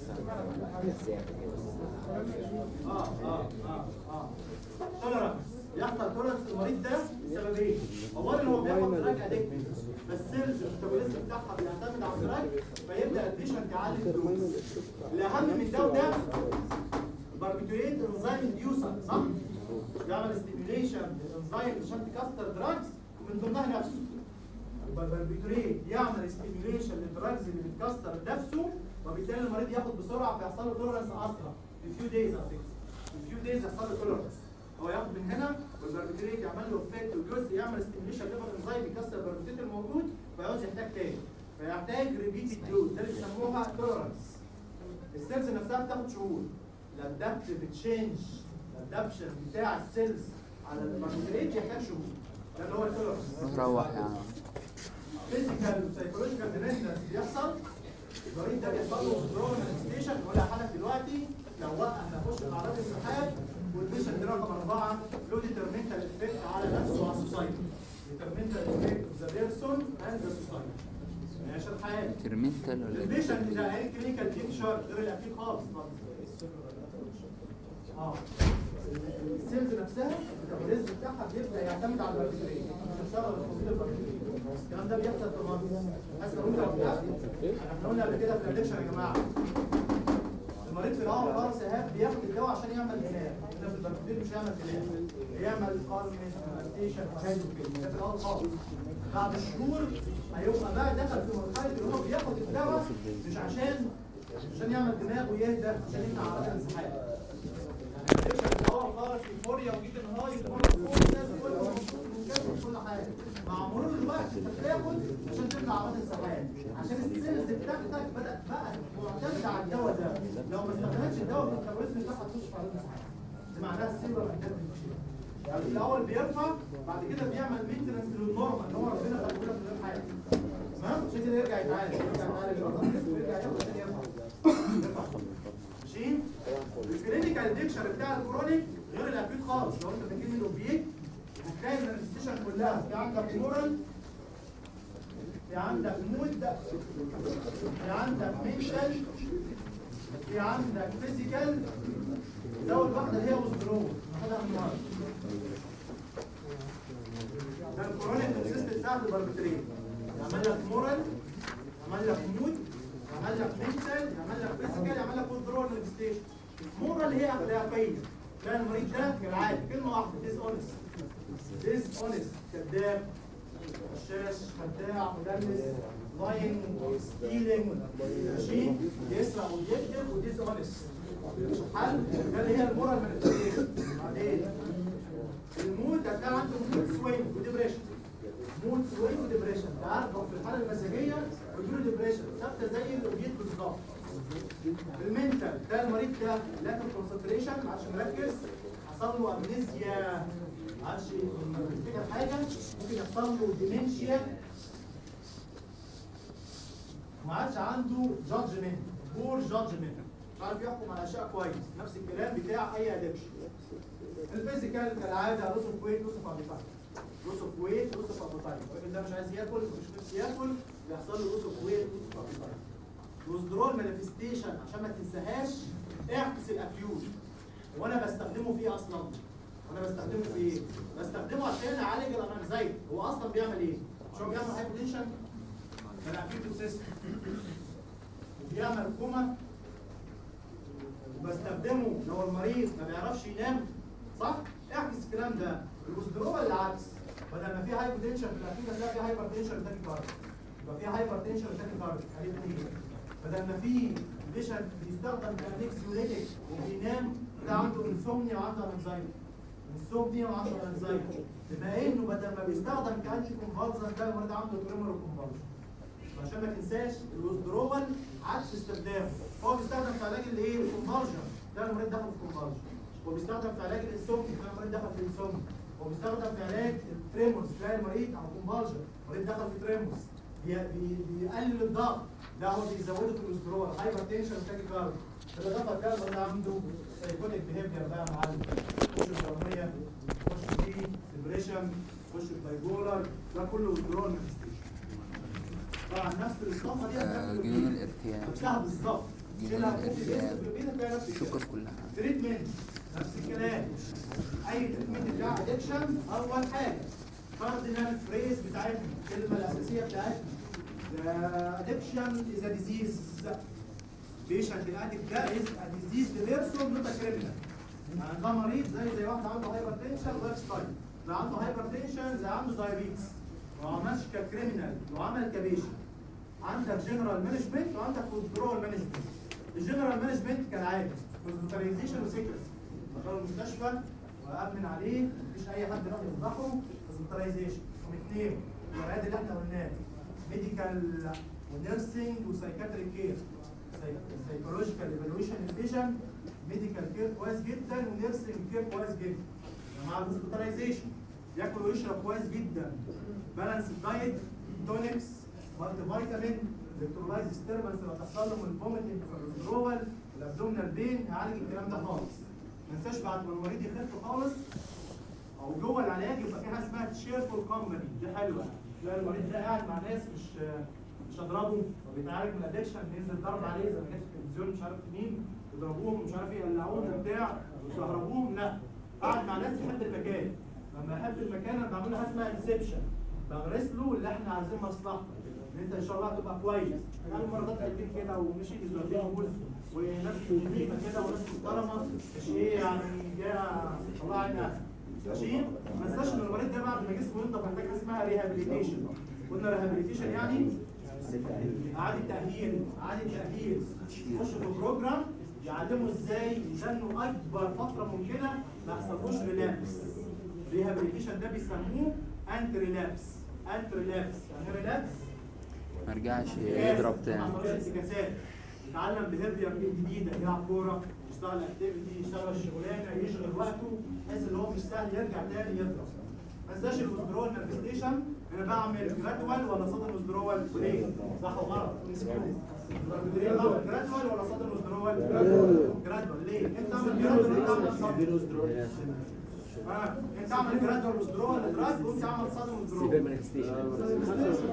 الفل اه اه اه اه توليرانس بيحصل تولرنس المريض ده لسببين اولا هو بياخد دراج ادكتيف فالسيلز الميتابوليزم بتاعها بيعتمد على الدراج فيبدا البيشنت يعلي الدوز الاهم من ده وده الباربيتوريت انزيم انديوسر صح؟ بيعمل ستيميوليشن للانزيم عشان تكسر دراجز ومن ضمنها نفسه يبقى الباربيتوريت يعمل ستيميوليشن للدراجز اللي بتكسر نفسه وبالتالي المريض ياخد بسرعه فيحصل له تولرنس اسرع في فيو دايز على فكره في فيو دايز يحصل له تولرنس هو ياخد من هنا والباربيتوريت يعمل له افكت وجزء يعمل ستيميوليشن ليفر انزيم يكسر الباربيتوريت الموجود فيعوز يحتاج تاني فيحتاج ريبيتد دوز ده اللي بيسموها تولرنس السيلز نفسها بتاخد شهور الادابتيف تشينج الادابشن بتاع السيلز على الباربيتوريت يحتاج شهور ده اللي هو التولرنس روح يا عم فيزيكال وسايكولوجيكال ديبندنس بيحصل المريض ده بيحصل له withdrawal manifestation ولا حالك دلوقتي لو وقف هنخش في اعراض السحاب والبيشنت رقم اربعه له ديترمنتال افكت على نفسه وعلى السوسايتي ديترمنتال افكت اوف ذا بيرسون اند ذا سوسايتي عشان حياه ترمنتال ولا إيه؟ البيشنت ده عين كلينيكال بيكشر غير الاكيد خالص طبعا اه السيلز نفسها الميتابوليزم بتاعها بيبدا يعتمد على البكتيريا بتشتغل الفصيل البكتيريا الكلام ده بيحصل في مصر بس لو انت وقفت احنا قلنا قبل كده في الادكشن يا جماعه المريض في الاول خالص ايهاب بياخد الدواء عشان يعمل دماغ هنا في البكتيريا مش هيعمل دماغ بيعمل كارمس ستيشن وحاجات كده ده في الاول خالص بعد شهور هيبقى بقى دخل في مرحله ان هو بياخد الدواء مش عشان عشان يعمل دماغ ويهدى عشان يمنع اعراض الانسحاب اه خالص ايفوريا وجيت النهار يكون كل ده كل كل حاجه مع مرور الوقت انت بتاخد عشان تمنع اعراض الانسحاب عشان السيلز بتاعتك بدات بقى معتمده على الدواء ده لو ما استخدمتش الدواء في الميتابوليزم بتاعها تخش في اعراض الانسحاب دي معناها السيلفر محتاج يعني في الاول بيرفع بعد كده بيعمل مينتنس للنورمال اللي هو ربنا خلقه لك من غير حاجه تمام عشان كده يرجع يتعالج يرجع يتعالج يرجع يرجع ياخد عشان يرفع يرفع ماشي الكلينيكال ديكشن بتاع الكرونيك غير الاكيوت خالص لو انت بتجيب الاوبيت هتلاقي المانيفستيشن كلها في عندك مورال في عندك مود في عندك مينشن في عندك فيزيكال زود واحده اللي هي وزدرون ناخدها من ورا ده الكرونيك سيستم بتاعت الباربيترين يعمل لك مورال يعمل لك مود يعمل لك مينشن يعمل لك فيزيكال يعمل لك وزدرون مانيفستيشن مورال هي اخلاقيه كان المريض ده كالعاده كلمه واحده ديس اونست ديس اونست كذاب غشاش خداع مدلس لاين ستيلينج ماشي يسرق ويكذب وديس اونست حل ده اللي هي المورال مانيفستيشن بعدين المود هتلاقي عنده مود سوينج وديبريشن مود سوينج وديبريشن انت عارف هو في الحاله المزاجيه بيقولوا ديبريشن ثابته زي الاوبيت بالظبط المنتال ده المريض ده لاك كونسنتريشن ما عادش مركز حصل له امنيزيا ما عادش يفتكر حاجه ممكن يحصل له ديمنشيا ما عادش عنده جادجمنت بور جادجمنت مش عارف يحكم على اشياء كويس نفس الكلام بتاع اي ادكشن الفيزيكال كالعاده لوس اوف ويت لوس اوف ابيتايت لوس اوف ويت لوس اوف ابيتايت الراجل ده مش عايز ياكل مش نفسه ياكل بيحصل له لوس اوف ويت لوس اوف ابيتايت الوزدرول مانيفستيشن عشان ما تنساهاش اعكس الاكيوت وانا بستخدمه في ايه اصلا وانا بستخدمه في ايه بستخدمه عشان اعالج الانكزايتي هو اصلا بيعمل ايه مش هو بيعمل هايبوتنشن ده الاكيوت سيستم وبيعمل كوما وبستخدمه لو المريض ما بيعرفش ينام صح اعكس الكلام ده الوزدرول العكس بدل ما في هايبوتنشن في الاكيوت هتلاقي في هايبر تنشن تاني كارد يبقى في هايبر تنشن تاني كارد الاثنين بدل ما في بيشنت بيستخدم كانكسيوليتيك وبينام ده عنده انسومنيا وعنده انكزايتي انسومنيا وعنده انكزايتي بما انه بدل ما بيستخدم كانتي كونفالسن ده المريض عنده تريمر وكونفالسن عشان ما تنساش الوزدرول عكس استخدامه هو بيستخدم في علاج الايه الكونفالجن ده المريض دخل في الكونفالجن هو بيستخدم في علاج الانسومنيا ده المريض دخل في الانسومنيا هو بيستخدم في علاج التريمورز تلاقي المريض على كونفالجن المريض دخل في تريمورز بي- بي- بيقلل الضغط ده هو بيزوده في الاسترول هايبر تنشن تاكي كارد بالاضافه لكده المريض عنده سايكوتيك بيهيفير بقى يا معلم خش الهرمونيه خش في ديبريشن خش في بايبولار ده كله استرول مانيفستيشن طبعا نفس الاصابه دي آه، هتعمل جنون الارتياب نفسها بالظبط جنون شيلها كوبي بيست الارتياب في البيت هتلاقي نفس شكر الكلام كلها تريتمنت نفس الكلام اي تريتمنت بتاع الادكشن اول حاجه كاردينال فريز بتاعتنا الكلمه الاساسيه بتاعتنا The addiction is a disease. Patient الادك ده is a disease person not a criminal. يعني ده مريض زي زي واحد عنده هايبرتنشن ولايف ستايل. ده عنده هايبرتنشن زي عنده دايابيتس. لو عملش ككريمنال لو عمل كبيشن. عندك جنرال مانجمنت وعندك كنترول مانجمنت. الجنرال مانجمنت كالعاده كونسنتريزيشن وسيكرسي. دخل المستشفى وامن عليه مفيش اي حد راح يفضحه كونسنتريزيشن. رقم اثنين الورقات اللي احنا قلناها ميديكال ونيرسينج وسايكاتريك كير سايكولوجيكال ايفالويشن الفيجن ميديكال كير كويس جدا ونيرسينج كير كويس جدا مع الهوسبيتاليزيشن ياكل ويشرب كويس جدا بالانس دايت تونكس مالتي فيتامين الكترولايز ستيربنس لو تحصل له من الفوميتنج والويدرول الابدومينال بين هيعالج الكلام ده خالص ما ننساش بعد ما المريض يخف خالص او جوه العلاج يبقى في حاجه اسمها تشيرفول كومباني دي حلوه تلاقي المريض ده قاعد مع ناس مش مش اضربه وبيتعالج من الادكشن بينزل ضرب عليه زي ما كان في التلفزيون مش عارف مين يضربوهم مش عارف يقلعوهم وبتاع ويكهربوهم لا قاعد مع ناس يحب المكان لما يحب المكان انا بعمل له حاجه اسمها انسبشن بغرس له اللي احنا عايزين مصلحته ان انت ان شاء الله هتبقى كويس يعني المرضات قايلين كده ومشي بيزودين جزء وناس نظيفه كده وناس محترمه مش ايه يعني جايه الله عينها ماشي ما تنساش ان المريض ده بعد ما جسمه ينضف محتاج حاجه اسمها ريهابيليتيشن قلنا ريهابيليتيشن يعني اعاده تاهيل اعاده تاهيل يخش في بروجرام يعلمه ازاي يستنوا اكبر فتره ممكنه ما يحصلوش ريلابس ريهابيليتيشن ده بيسموه انت ريلابس انت ريلابس يعني ايه ريلابس ما رجعش يضرب تاني ما حصلوش انتكاسات يتعلم بيهيفير جديده يلعب كوره يشتغل اكتيفيتي يشتغل الشغلانه يشغل وقته بحيث ان هو مش سهل يرجع تاني يضرب ما انساش الوزدرول مانيفستيشن انا بعمل جرادوال ولا صدر وزدرول ليه؟ صح وغلط؟ جرادوال ولا صدر وزدرول؟ جرادوال ليه؟ انت اعمل جرادوال انت اعمل صدر اه انت اعمل جرادوال وزدرول دراج وانت اعمل صدر سيفير وزدرول مانيفستيشن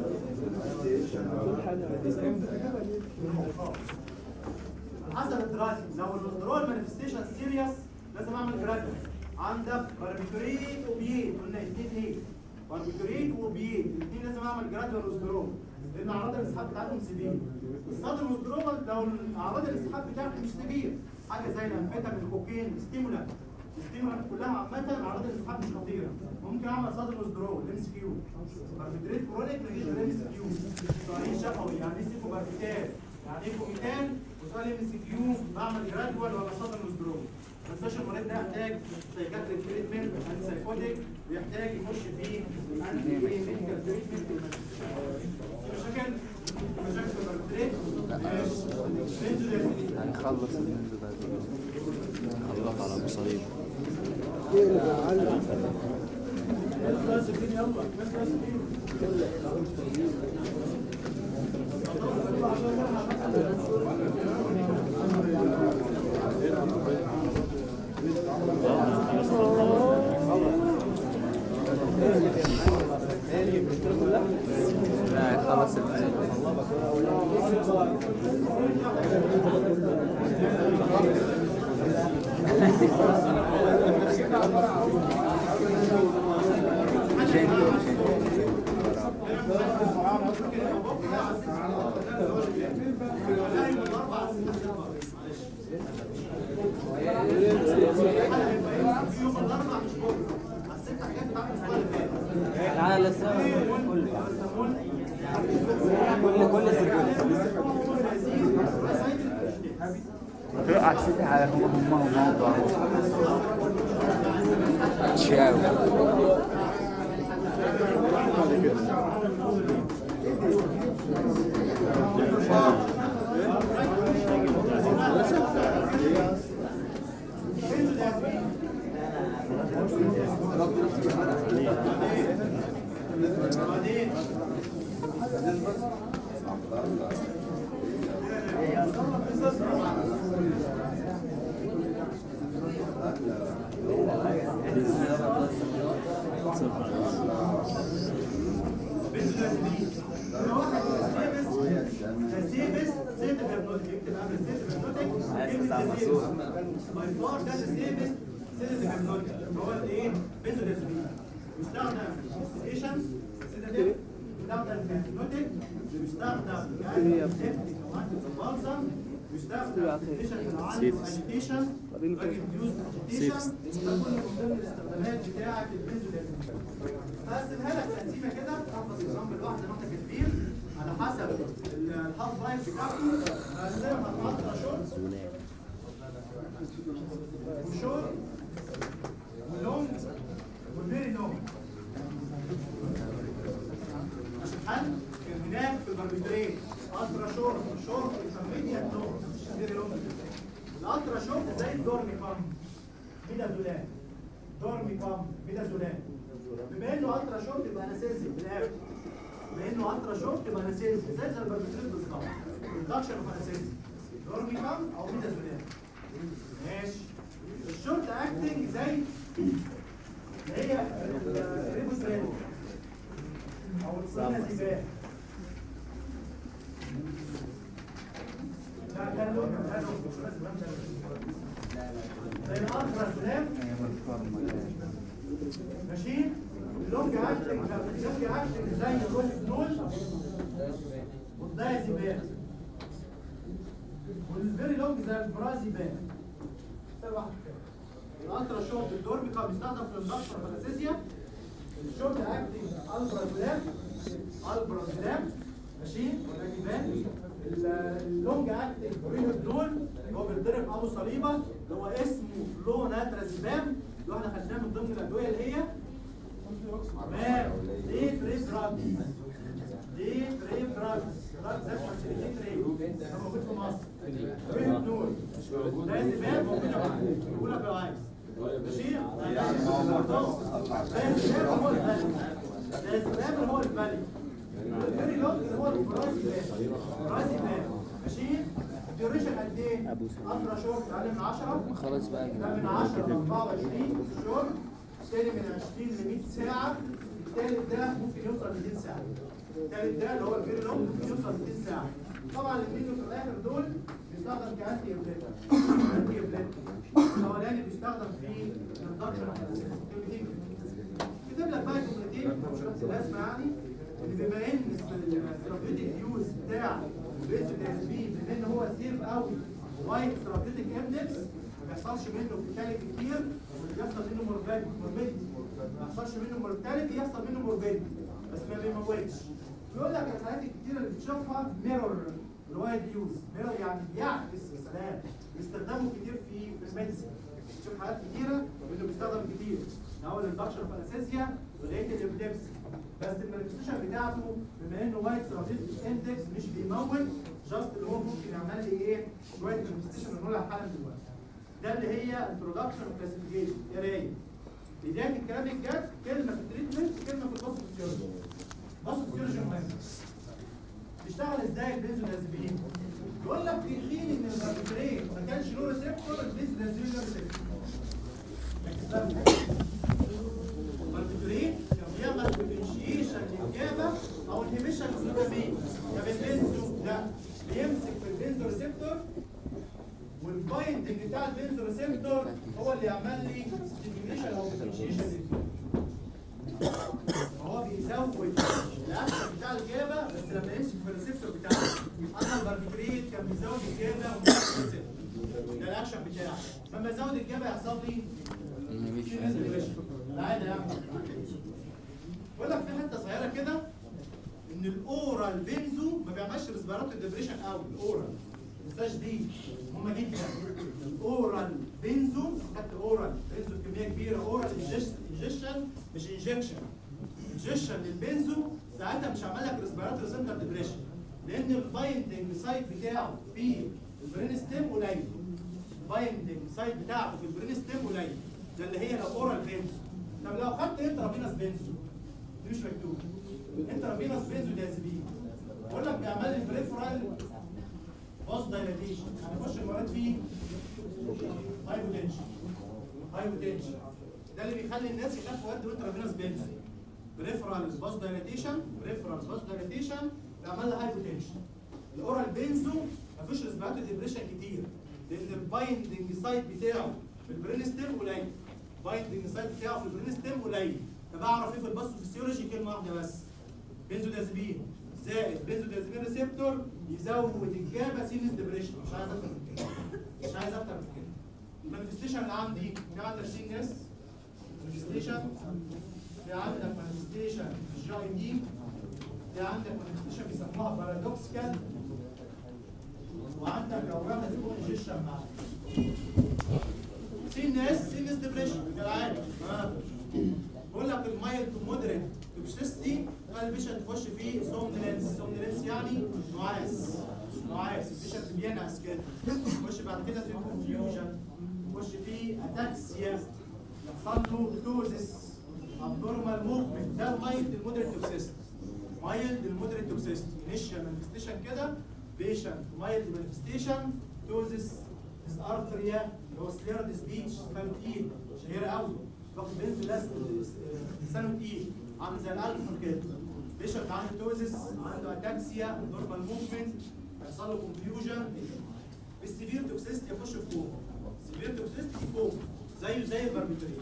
حسب الدراسه لو الوزدرول مانيفستيشن سيريس لازم اعمل جرادوال عندك باربيتوريت وبيت قلنا اثنين ايه باربيتوريت وبيت الاثنين لازم اعمل جرادوال وزدرول لان اعراض الانسحاب بتاعتهم سيفير الصدر والزدرول لو اعراض الانسحاب بتاعتهم مش سيفير حاجه زي الانفيتامين الكوكين ستيمولانت الستيمولانت كلها عامه اعراض الانسحاب مش خطيره ممكن اعمل صدر وزدرول ام اس كيو باربيتوريت كرونيك من غير ام اس كيو سؤالين شفوي يعني ايه سيكو باربيتال يعني ايه كوميتال وسؤال ام اس كيو بعمل جرادوال ولا صدر وزدرول ما تنساش المريض ده يحتاج سايكاتريك تريتمنت انتي سايكوتيك ويحتاج يخش في انتي ميديكال تريتمنت مشاكل مشاكل في البرتريت هنخلص المنزل ده الله على مصاريف لا هنخلص المنزل يوم الاربعاء مش بكره الست حاجات بتاعت الاسبوع اللي فات تعالى لسه كل كل تقع سيدي على هم هم موضوع تشاو بعدين سيداتيف هيبنوتيك هو الايه بنزودازبين يستخدم ستيشن سيداتيف يستخدم كهيبنوتيك يستخدم كانتيبتيك او انتي يستخدم ستيشن اجيتيشن ريديوس اجيتيشن ده كله من ضمن الاستخدامات بتاعه البنزودازبين هقسمها لك تقسيمه كده احفظ النظام بالواحده نقطه كتير على حسب الهاف لايف بتاعته هقسمها لفتره شورت وشورت ولونج وفيري لونج عشان حل كان هناك في البربيترين الترا شورت شورت انترميديت لونج فيري لونج الالترا شورت زي الدورمي كام ميدازولان دورمي كام ميدازولان بما انه الترا شورت يبقى اناسيزي من الاخر بما انه الترا شورت يبقى اناسيزي زي زي البربيترين بالظبط ريدكشن اوف اناسيزي دورمي كام او ميدازولان ماشي الشورت اكتنج زي اللي هي الريبوترين او السينازيبان لا ده لون ده لون مش بس ده لون. زي الالترا سلام ماشي اللونج اكتنج اللونج اكتنج زي الروحيبنول والدايزيبان والفيري لونج زي البرازيبان ده واحد كده الالترا شورت الدورميكا بيستخدم في الاندكشن والانستيزيا الشورت اكتنج البرازيلام البرازيلام ماشي وده جبان اللونج اكتنج ريهبنول اللي هو بيتضرب ابو صليبه اللي هو اسمه لوناترازيبام اللي هو احنا خدناه من ضمن الادويه اللي هي تمام دي فري دراجز دي فري دراجز دراجز ده فاسيليتيت ري ده موجود في مصر ريهبنول ده زباب موجوده معانا موجوده في العايز ماشي ده زباب هو الفالي ده زباب هو الفالي الفيري لونج اللي هو البرازي بان البرازي بان ماشي الديوريشن قد ايه؟ 10 شهور اقل من 10 خلاص بقى ده من 10 ل 24 شهور الثاني من 20 ل 100 ساعة الثالث ده ممكن يوصل ل 200 ساعة الثالث ده اللي هو الفيري لونج ممكن يوصل ل 200 ساعة طبعا الاثنين اللي في الاخر دول بيستخدم كانتي ابليتر كانتي ابليتر الاولاني بيستخدم في الاندكشن كلمتين كتب لك بقى جملتين مش نفس اللازمه يعني ان بما ان الثيرابيوتيك يوز بتاع البنزودازبين بما ان هو سيف قوي وايد ثيرابيوتيك اندكس ما بيحصلش منه فيتاليتي كتير وبيحصل منه موربيدي ما بيحصلش منه مورتاليتي يحصل منه موربيدي بس ما بيموتش بيقول لك الحالات الكتيره اللي بتشوفها ميرور الوايد يوز ميرور يعني بيعكس يا سلام بيستخدموا كتير في في الميديسين تشوف حالات كتيره وانه بيستخدم كتير من اول الاندكشن اوف انستيزيا لغايه الابليبسي بس المانيفستيشن بتاعته بما انه وايد ثيرابيوتيك اندكس مش بيموت جاست اللي هو ممكن يعمل لي ايه شويه مانيفستيشن بنقولها حالا دلوقتي ده اللي هي البرودكشن كلاسيفيكيشن يا رايق بدايه الكلام الجد كلمه في التريتمنت كلمه في البوست فيسيولوجي بوست فيسيولوجي مهم بيشتغل ازاي البنزودازبين يقول لك في حين ان الباربيترين ما كانش له ريسبتور البنزودازبين له ريسبتور الباربيترين كان بيعمل بوتنشيشن للجابه او انهبيشن للدوبامين طب البنزو لا بيمسك في البنزو ريسبتور والبايندنج بتاع البنزو ريسبتور هو اللي يعمل لي ستيميوليشن او بوتنشيشن هو بيزود الاكشن بتاع الجابه بس لما يمسك في الريسبتور بتاعه اما الباربيتريت كان بيزود الجابه ومسك في الريسبتور ده الاكشن بتاعه لما يزود الجابه يحصل لي العاده يعني بقول لك في حته صغيره كده ان الاورال بنزو ما بيعملش ريسبيراتوري ديبريشن قوي الاورال ما تنساش دي مهمه جدا الاورال بنزو خدت اورال بنزو كميه كبيره اورال انجكشن مش انجكشن انجكشن للبنزو ساعتها مش هعمل لك ريسبيراتوري سنتر ديبريشن لان البايندنج سايت بتاعه في البرين ستيم قليل البايندنج سايت بتاعته في البرين ستيم قليل ده اللي هي الاورال بنزو طب لو خدت انترافينوس بنزو دي مش مكتوب انترافينوس بنزو دازبين بقول لك بيعمل لي بريفرال بوست دايلاتيشن يعني يخش المرات فيه هايبوتنشن هايبوتنشن ده اللي بيخلي الناس يخافوا يدوا انترافينوس بنزو بريفرال بوست دايلاتيشن بريفرال بوست دايلاتيشن بيعمل لي هايبوتنشن الاورال بنزو ما فيش ريسبيراتوري ديبريشن كتير لان البايندنج سايت بتاعه في البرين ستيم قليل بايندنج سايت بتاعه في البرين ستيم قليل فبعرف ايه في الباثوفيسيولوجي كلمه واحده بس بنزودازبين زائد بنزودازبين ريسبتور يزود الجابا سينس ديبريشن مش عايز اكتر من كده مش عايز اكتر من كده المانيفستيشن اللي عندي في عندك سي ان اس مانيفستيشن في عندك مانيفستيشن في الجي اي دي في عندك مانيفستيشن بيسموها بارادوكسيكال وعندك لو واخد كونجيشن معاك سي ان اس سي ان اس ديبريشن كالعاده ها بقول لك المايل تو مودريت توكسيستي البيشنت تخش فيه سومنلنس سومنلنس يعني نعاس نعاس البيشنت بينعس كده يخش بعد كده في كونفيوجن يخش فيه اتاكسيا يحصل له توزس ابنورمال موفمنت ده المايل المودريت توكسيستي مايلد المودريت توكسيستي انيشال مانيفستيشن كده بيشنت مايلد مانيفستيشن توزس ديس ارثريا اللي هو سليرد سبيتش لسانه تقيل شهير قوي واخد بنز لاس لسانه تقيل عامل زي الالكول كده بيشنت عنده توزس عنده اتاكسيا نورمال موفمنت هيحصل له كونفيوجن السيفير توكسيستي يخش في كوما سيفير توكسيستي كوما زيه زي الباربيتورين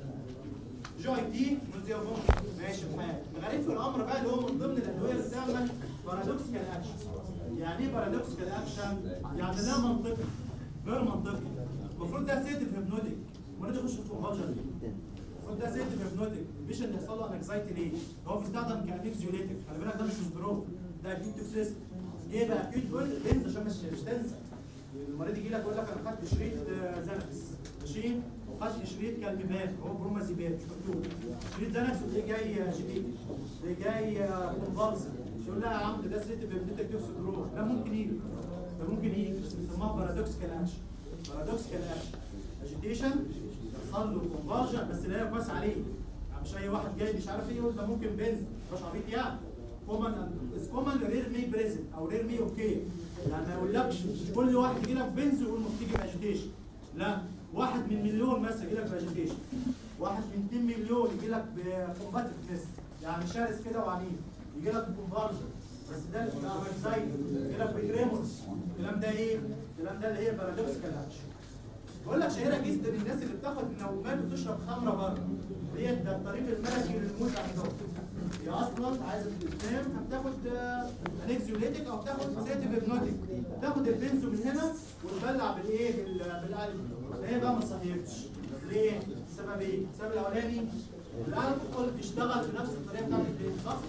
جي اي تي نوزيا ماشي الحال الغريب في الامر بقى اللي هو من ضمن الادويه اللي بتعمل بارادوكسيكال اكشن يعني ايه بارادوكسيكال اكشن؟ يعني لا منطقي غير منطقي المفروض ده سيتيف هيبنوتيك امال يخش في كونفرجن ليه؟ المفروض ده سيتيف هيبنوتيك البيشنت يحصل له انكزايتي ليه؟ هو بيستخدم كانكزيوليتيك خلي بالك ده مش سبرو ده اكيد توكسيست ليه بقى اكيد كل تنسى عشان مش مش تنسى المريض يجي لك يقول لك انا خدت شريط آه، زانكس ماشي وخدت شريط كالميبات هو برومازيبات مش مكتوب شريط زانكس وتلاقيه جاي شديد تلاقيه جاي كونفالسن يقول لا يا عم ده سيتيف هيبنوتيك توكسيدروز لا ممكن يجي ده ممكن يجي بس بنسموها بارادوكسيكال اكشن بارادوكسيكال اكشن اجيتيشن يحصل له كونفرجن بس لا يقاس عليه يعني مش اي واحد جاي مش عارف ايه يقول ده ممكن بنز مش عبيط يعني كومن از كومن رير مي بريزنت او رير مي اوكي يعني ما يقولكش مش كل واحد يجي لك بنز يقول ممكن تيجي باجيتيشن لا واحد من مليون مثلا يجي لك باجيتيشن واحد من 2 مليون يجي لك بكومباتيفنس يعني شرس كده وعنيف يجي لك بكونفرجن بس ده بتاع انكزايتي يجي لك بتريمورس الكلام ده ايه؟ الكلام ده اللي هي بارادوكسيكال اكشن بقول لك شهيره جدا الناس اللي بتاخد منومات وتشرب خمره بره ديت ده الطريق الملكي للموت عندهم هي اصلا عايزه تنام فبتاخد انكزيوليتيك او بتاخد سيتيف هيبنوتيك تاخد البنزو من هنا وتبلع بالايه بال- بالقلب هي بقى ما صحيتش ليه؟ السبب ايه؟ السبب الاولاني الالكحول بيشتغل بنفس الطريقه بتاعت البنزو صح؟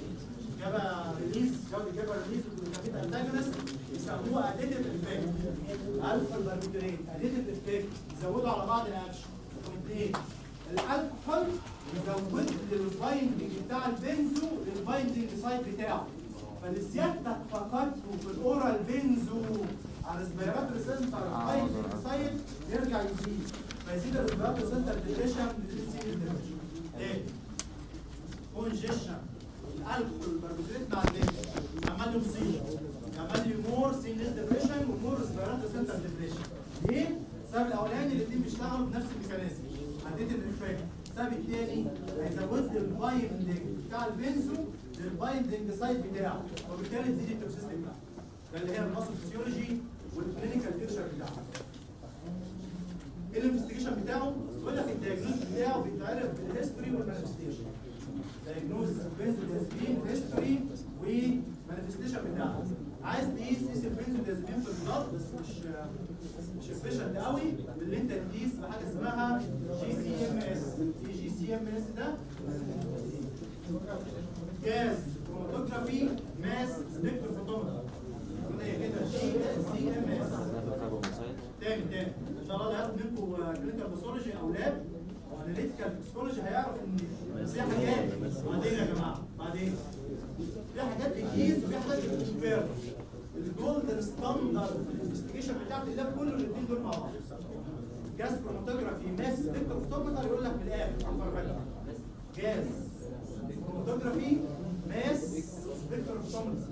جابا ريليز جابا جابا ريليز والجلوكامين انتاجونست يسموه اديتيف افكت الفا الباربيتوريت اديتيف افكت يزودوا على بعض الاكشن رقم اثنين الالكحول يزود للبايندنج بتاع البنزو للبايندنج سايت بتاعه فلسيادتك فقدته في الاورال بنزو على الريسبيراتوري سنتر بايندنج سايت يرجع يزيد فيزيد الريسبيراتوري سنتر ديبريشن بتزيد الديبريشن تاني كونجيشن الالكحول الباربيتوريت مع البنزو عمل له مصيبه عمل لي مور سينس ديبريشن ومور ريسبيراتوري سنتر ديبريشن ليه؟ السبب الاولاني الاثنين بيشتغلوا بنفس الميكانيزم عديت الافكت السبب الثاني هيزود لي البايندنج بتاع البنزو للبايندنج سايت بتاعه وبالتالي تزيد التوكسيستي بتاعه ده اللي هي الماسل فيسيولوجي والكلينيكال بيكتشر بتاعه ايه الانفستيجيشن بتاعه؟ بيقول لك الدياجنوز بتاعه بيتعرف بالهيستوري والمانيفستيشن دايجنوز بنزودازبين هيستوري ومانيفستيشن بتاعها عايز تقيس قيس البنزودازبين في البلاد بس مش مش افيشنت قوي باللي انت تقيس بحاجه اسمها جي سي ام اس ايه جي سي ام اس ده جاز كروماتوجرافي ماس سبيكتر فوتومتر هي كده جي سي ام اس تاني تاني ان شاء الله اللي هياخد منكم كلينيكال باثولوجي او لاب واناليتيكال باثولوجي هيعرف ان في حاجات بعدين يا جماعه بعدين في حاجات بتقيس وفي حاجات بتكونفيرم الجولد ستاندرد في الانفستيجيشن بتاعت اللاب كله الاثنين دول مع بعض جاز كروماتوجرافي ماس سبيكتر فوتومتر يقول لك بالاخر على الفرمله جاز كروماتوجرافي ماس سبيكتر فوتومتر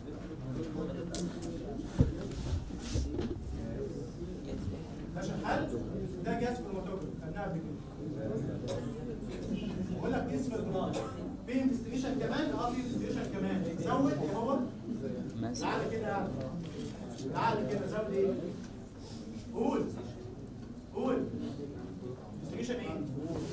ماشي الحال ده جهاز كروماتوجرافي خدناها قبل كده بقول لك اسم البلاد في انفستيجيشن كمان اه في انفستيجيشن كمان زود ايه هو ماشي تعالى كده تعالى كده زود ايه قول قول انفستيجيشن ايه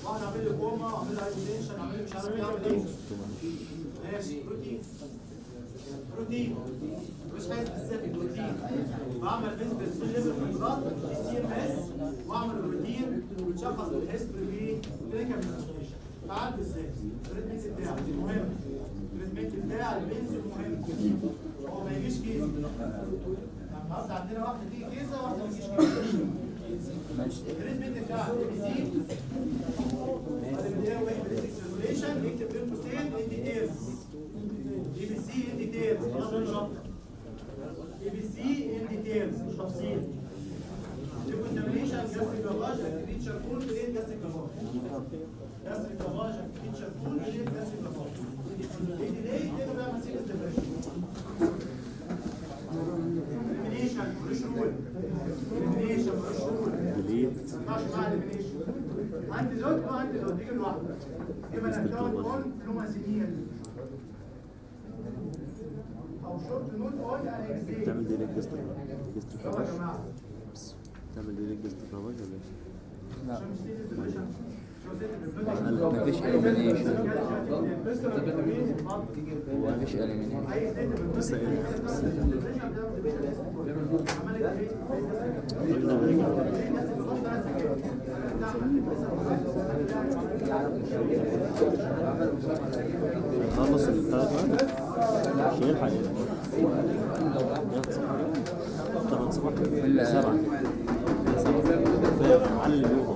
واحد عامل لي كوما وعامل لي هايبوتنشن عامل لي مش عارف ايه عامل ايه ماشي بروتين بروتين مش حاجه سبيسيفيك بروتين بعمل فيزبل في الليفر في البلاد في سي ام اس واعمل بروتين وتشخص بالهيستوري كلينيكال انفستيجيشن بعد ازاي التريتمنت بتاعه مهم التريتمنت بتاع البنز مهم هو ما يجيش كيس النهارده عندنا واحده تيجي كيسه واحده ما تجيش كيسه التريتمنت بتاع الاي بي سي سيركوليشن نكتب بين قوسين ان ديتيلز اي بي سي ان ديتيلز خلاص ولا رابطه اي بي سي ان ديتيلز مش تفصيل ديكونتامينيشن جاستريك لافاج اكتيفيت شاركول برين جاستريك لافاج جاستريك لافاج اكتيفيت شاركول برين جاستريك لافاج ايه دي ليه تقدر بقى مسيك ديبريشن elimination ملوش رول elimination ملوش رول ديليت ما ينفعش مع elimination عندي لود وعندي لود تيجي لوحدها يبقى الاكونت اون فلوماسينيال او شورت نوت اون انكزيت تعمل ديليت جست جست يا فراغ جماعه تعمل ديليت جست فراغ ولا ايه؟ عشان مش تيجي الدبريشن مفيش elimination. مفيش elimination. لسه قايل خلص الثلاث بقى مش هيلحق ياخد صفحة ثمان صفحات سبعة سبعة على اليوم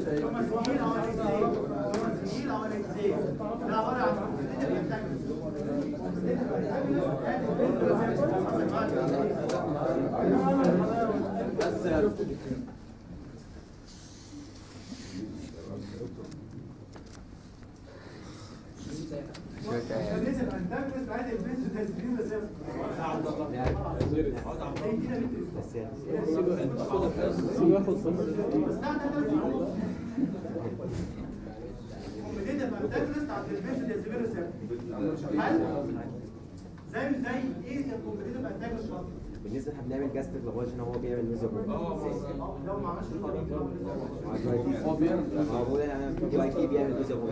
زي زي ايه الكومبتيتيف انتاجونست بالنسبه احنا بنعمل جاستريك لافاج هنا هو بيعمل ميزوبول لو ما عملش هو بيعمل هو بيقول انا دي اي تي بيعمل ميزوبول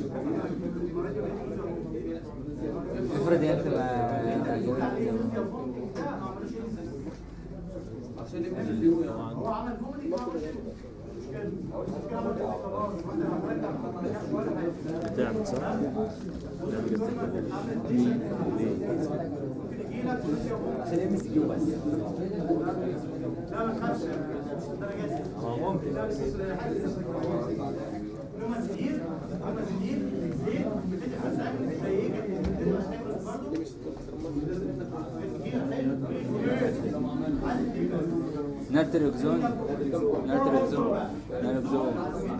افرض انت ما هو عمل كوميدي ما عملش بتعمل صح؟ عشان ام سي كيو بس لا ما تخافش درجات اه ممكن لما زين لما زين زين بتدفع ساكن زي ايه كده برضه ناتريكزون ناتريكزون ناتريكزون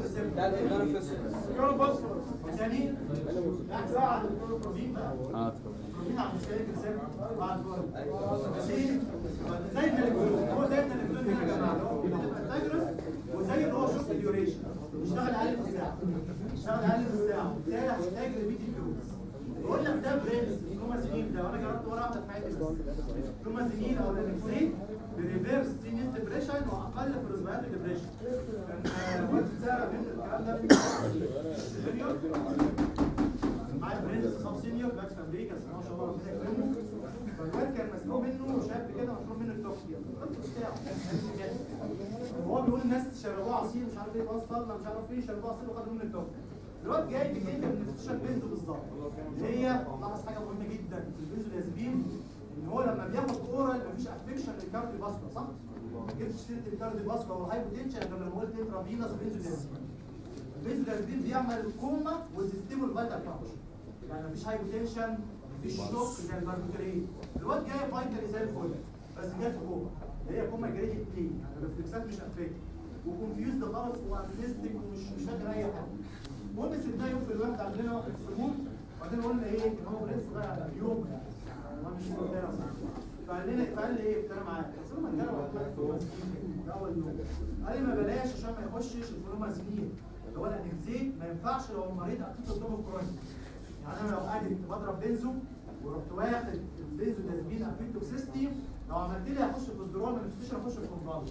ثاني ساعد البروبين بقى اه البروبين على مشكله الانسان بعد زي زي التلفزيون هو زي التلفزيون كده يا جماعه هو الانتاجرس وزي اللي هو شوف الديوريشن اشتغل اقل من ساعه اشتغل اقل من ساعه وبالتالي هحتاج ريبيت فلوس بقول لك ده برنس هما سنين ده وانا جربت ورا واحده في حياتي بس هما سنين او الانكسين بريفيرس سينيس ديبريشن واقل في الرسبات ديبريشن كان وقت ساعه من الكلام ده مليون معايا برنس 50 يوم باك في امريكا بس ما شاء الله ربنا يكرمه فالواد كان مسلوق منه شاب كده مسلوق منه التوكسي بتاعه وهو بيقول الناس شربوه عصير مش عارف ايه وصل مش عارف ايه شربوه عصير وخدوا منه التوكسي الواد جاي بكلمه من استشهاد بنزو بالظبط اللي هي لاحظ حاجه مهمه جدا في البنزودازبين ان هو لما بياخد اورال مفيش افكشن للكارديو باسكولار صح؟ ما جبتش سيره الكارديو باسكولار والهايبوتنشن غير لما قلت انترافينوس بنزودازبين البنزودازبين بيعمل كوما وسيستيمول فايتال فانكشن يعني مفيش هايبوتنشن مفيش شوك زي الباربيترين الواد جاي فايتالي زي الفل بس جاي في كوما اللي هي كوما جريد 2 يعني الريفلكسات مش افكت وكونفيوزد خالص وارتستيك ومش مش فاكر اي حاجه المهم سيبناه يوم في الواحد عندنا واحد سموم وبعدين قلنا ايه ان هو برنس صغير على اليوم يعني ما مش قدام فقال لنا فقال لي ايه انا معاك قلت له ما انت لو اول يوم قال لي ما بلاش عشان ما يخشش الفلوما سنين اللي هو الانكزيت ما ينفعش لو المريض اكيد قدامه كرونيك يعني انا لو قاعد بضرب بنزو ورحت واخد البنزو تسبيل اكيد توكسيستي لو عملت لي اخش في الزرار ما نفسيش اخش في الكونفالس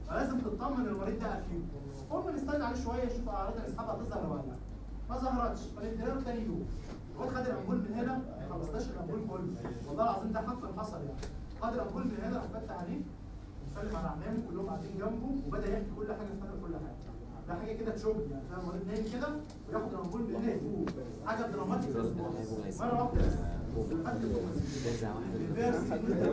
فلازم تطمن المريض ده اكيد المهم نستنى عليه شويه نشوف اعراض الاسحاب هتظهر ولا لا ما ظهرتش فنديها له تاني يوم الواد خد الامبول من هنا ما خلصناش الامبول كله والله العظيم ده حقا حصل يعني خد الامبول من هنا راح فتح عليه وسلم على عمامه كلهم قاعدين جنبه وبدا يحكي كل حاجه افتكر كل حاجه ده حاجه كده تشوب يعني ده المريض نايم كده وياخد الامبول من هنا يفوق حاجه دراماتيك ريسبونس مره واحده بس خدت الريفيرس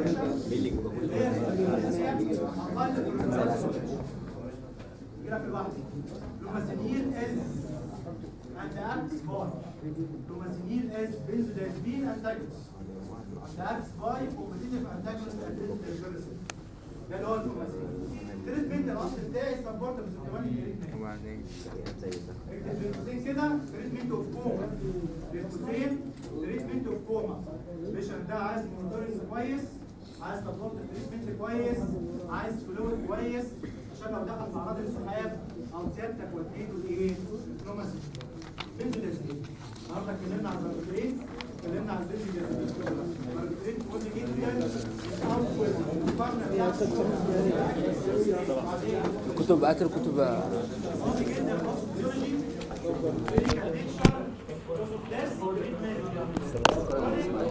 كده في الواحد لوماسينيل از انت اكس باي لوماسينيل از بنزودازبين انتاجونست انت اكس باي كومبتيتيف انتاجونست انتاجونست ده اللي هو اللوماسينيل التريتمنت الاصل بتاعي سبورت بسيستماتيك تريتمنت وبعدين اكتب بين قوسين كده تريتمنت اوف كوما بين قوسين تريتمنت اوف كوما البيشنت ده عايز مونيتورنج كويس عايز سبورت تريتمنت كويس عايز فلويد كويس عشان لو دخل في اعراض السحاب او سيادتك وديته لايه؟ نوماسي بنزودازبين النهارده اتكلمنا عن البنزودازبين اتكلمنا عن البنزودازبين البنزودازبين مهم جدا اول مقارنه بيها بعدين الكتب اخر كتب مهم جدا الفسيولوجي clinical picture less treatment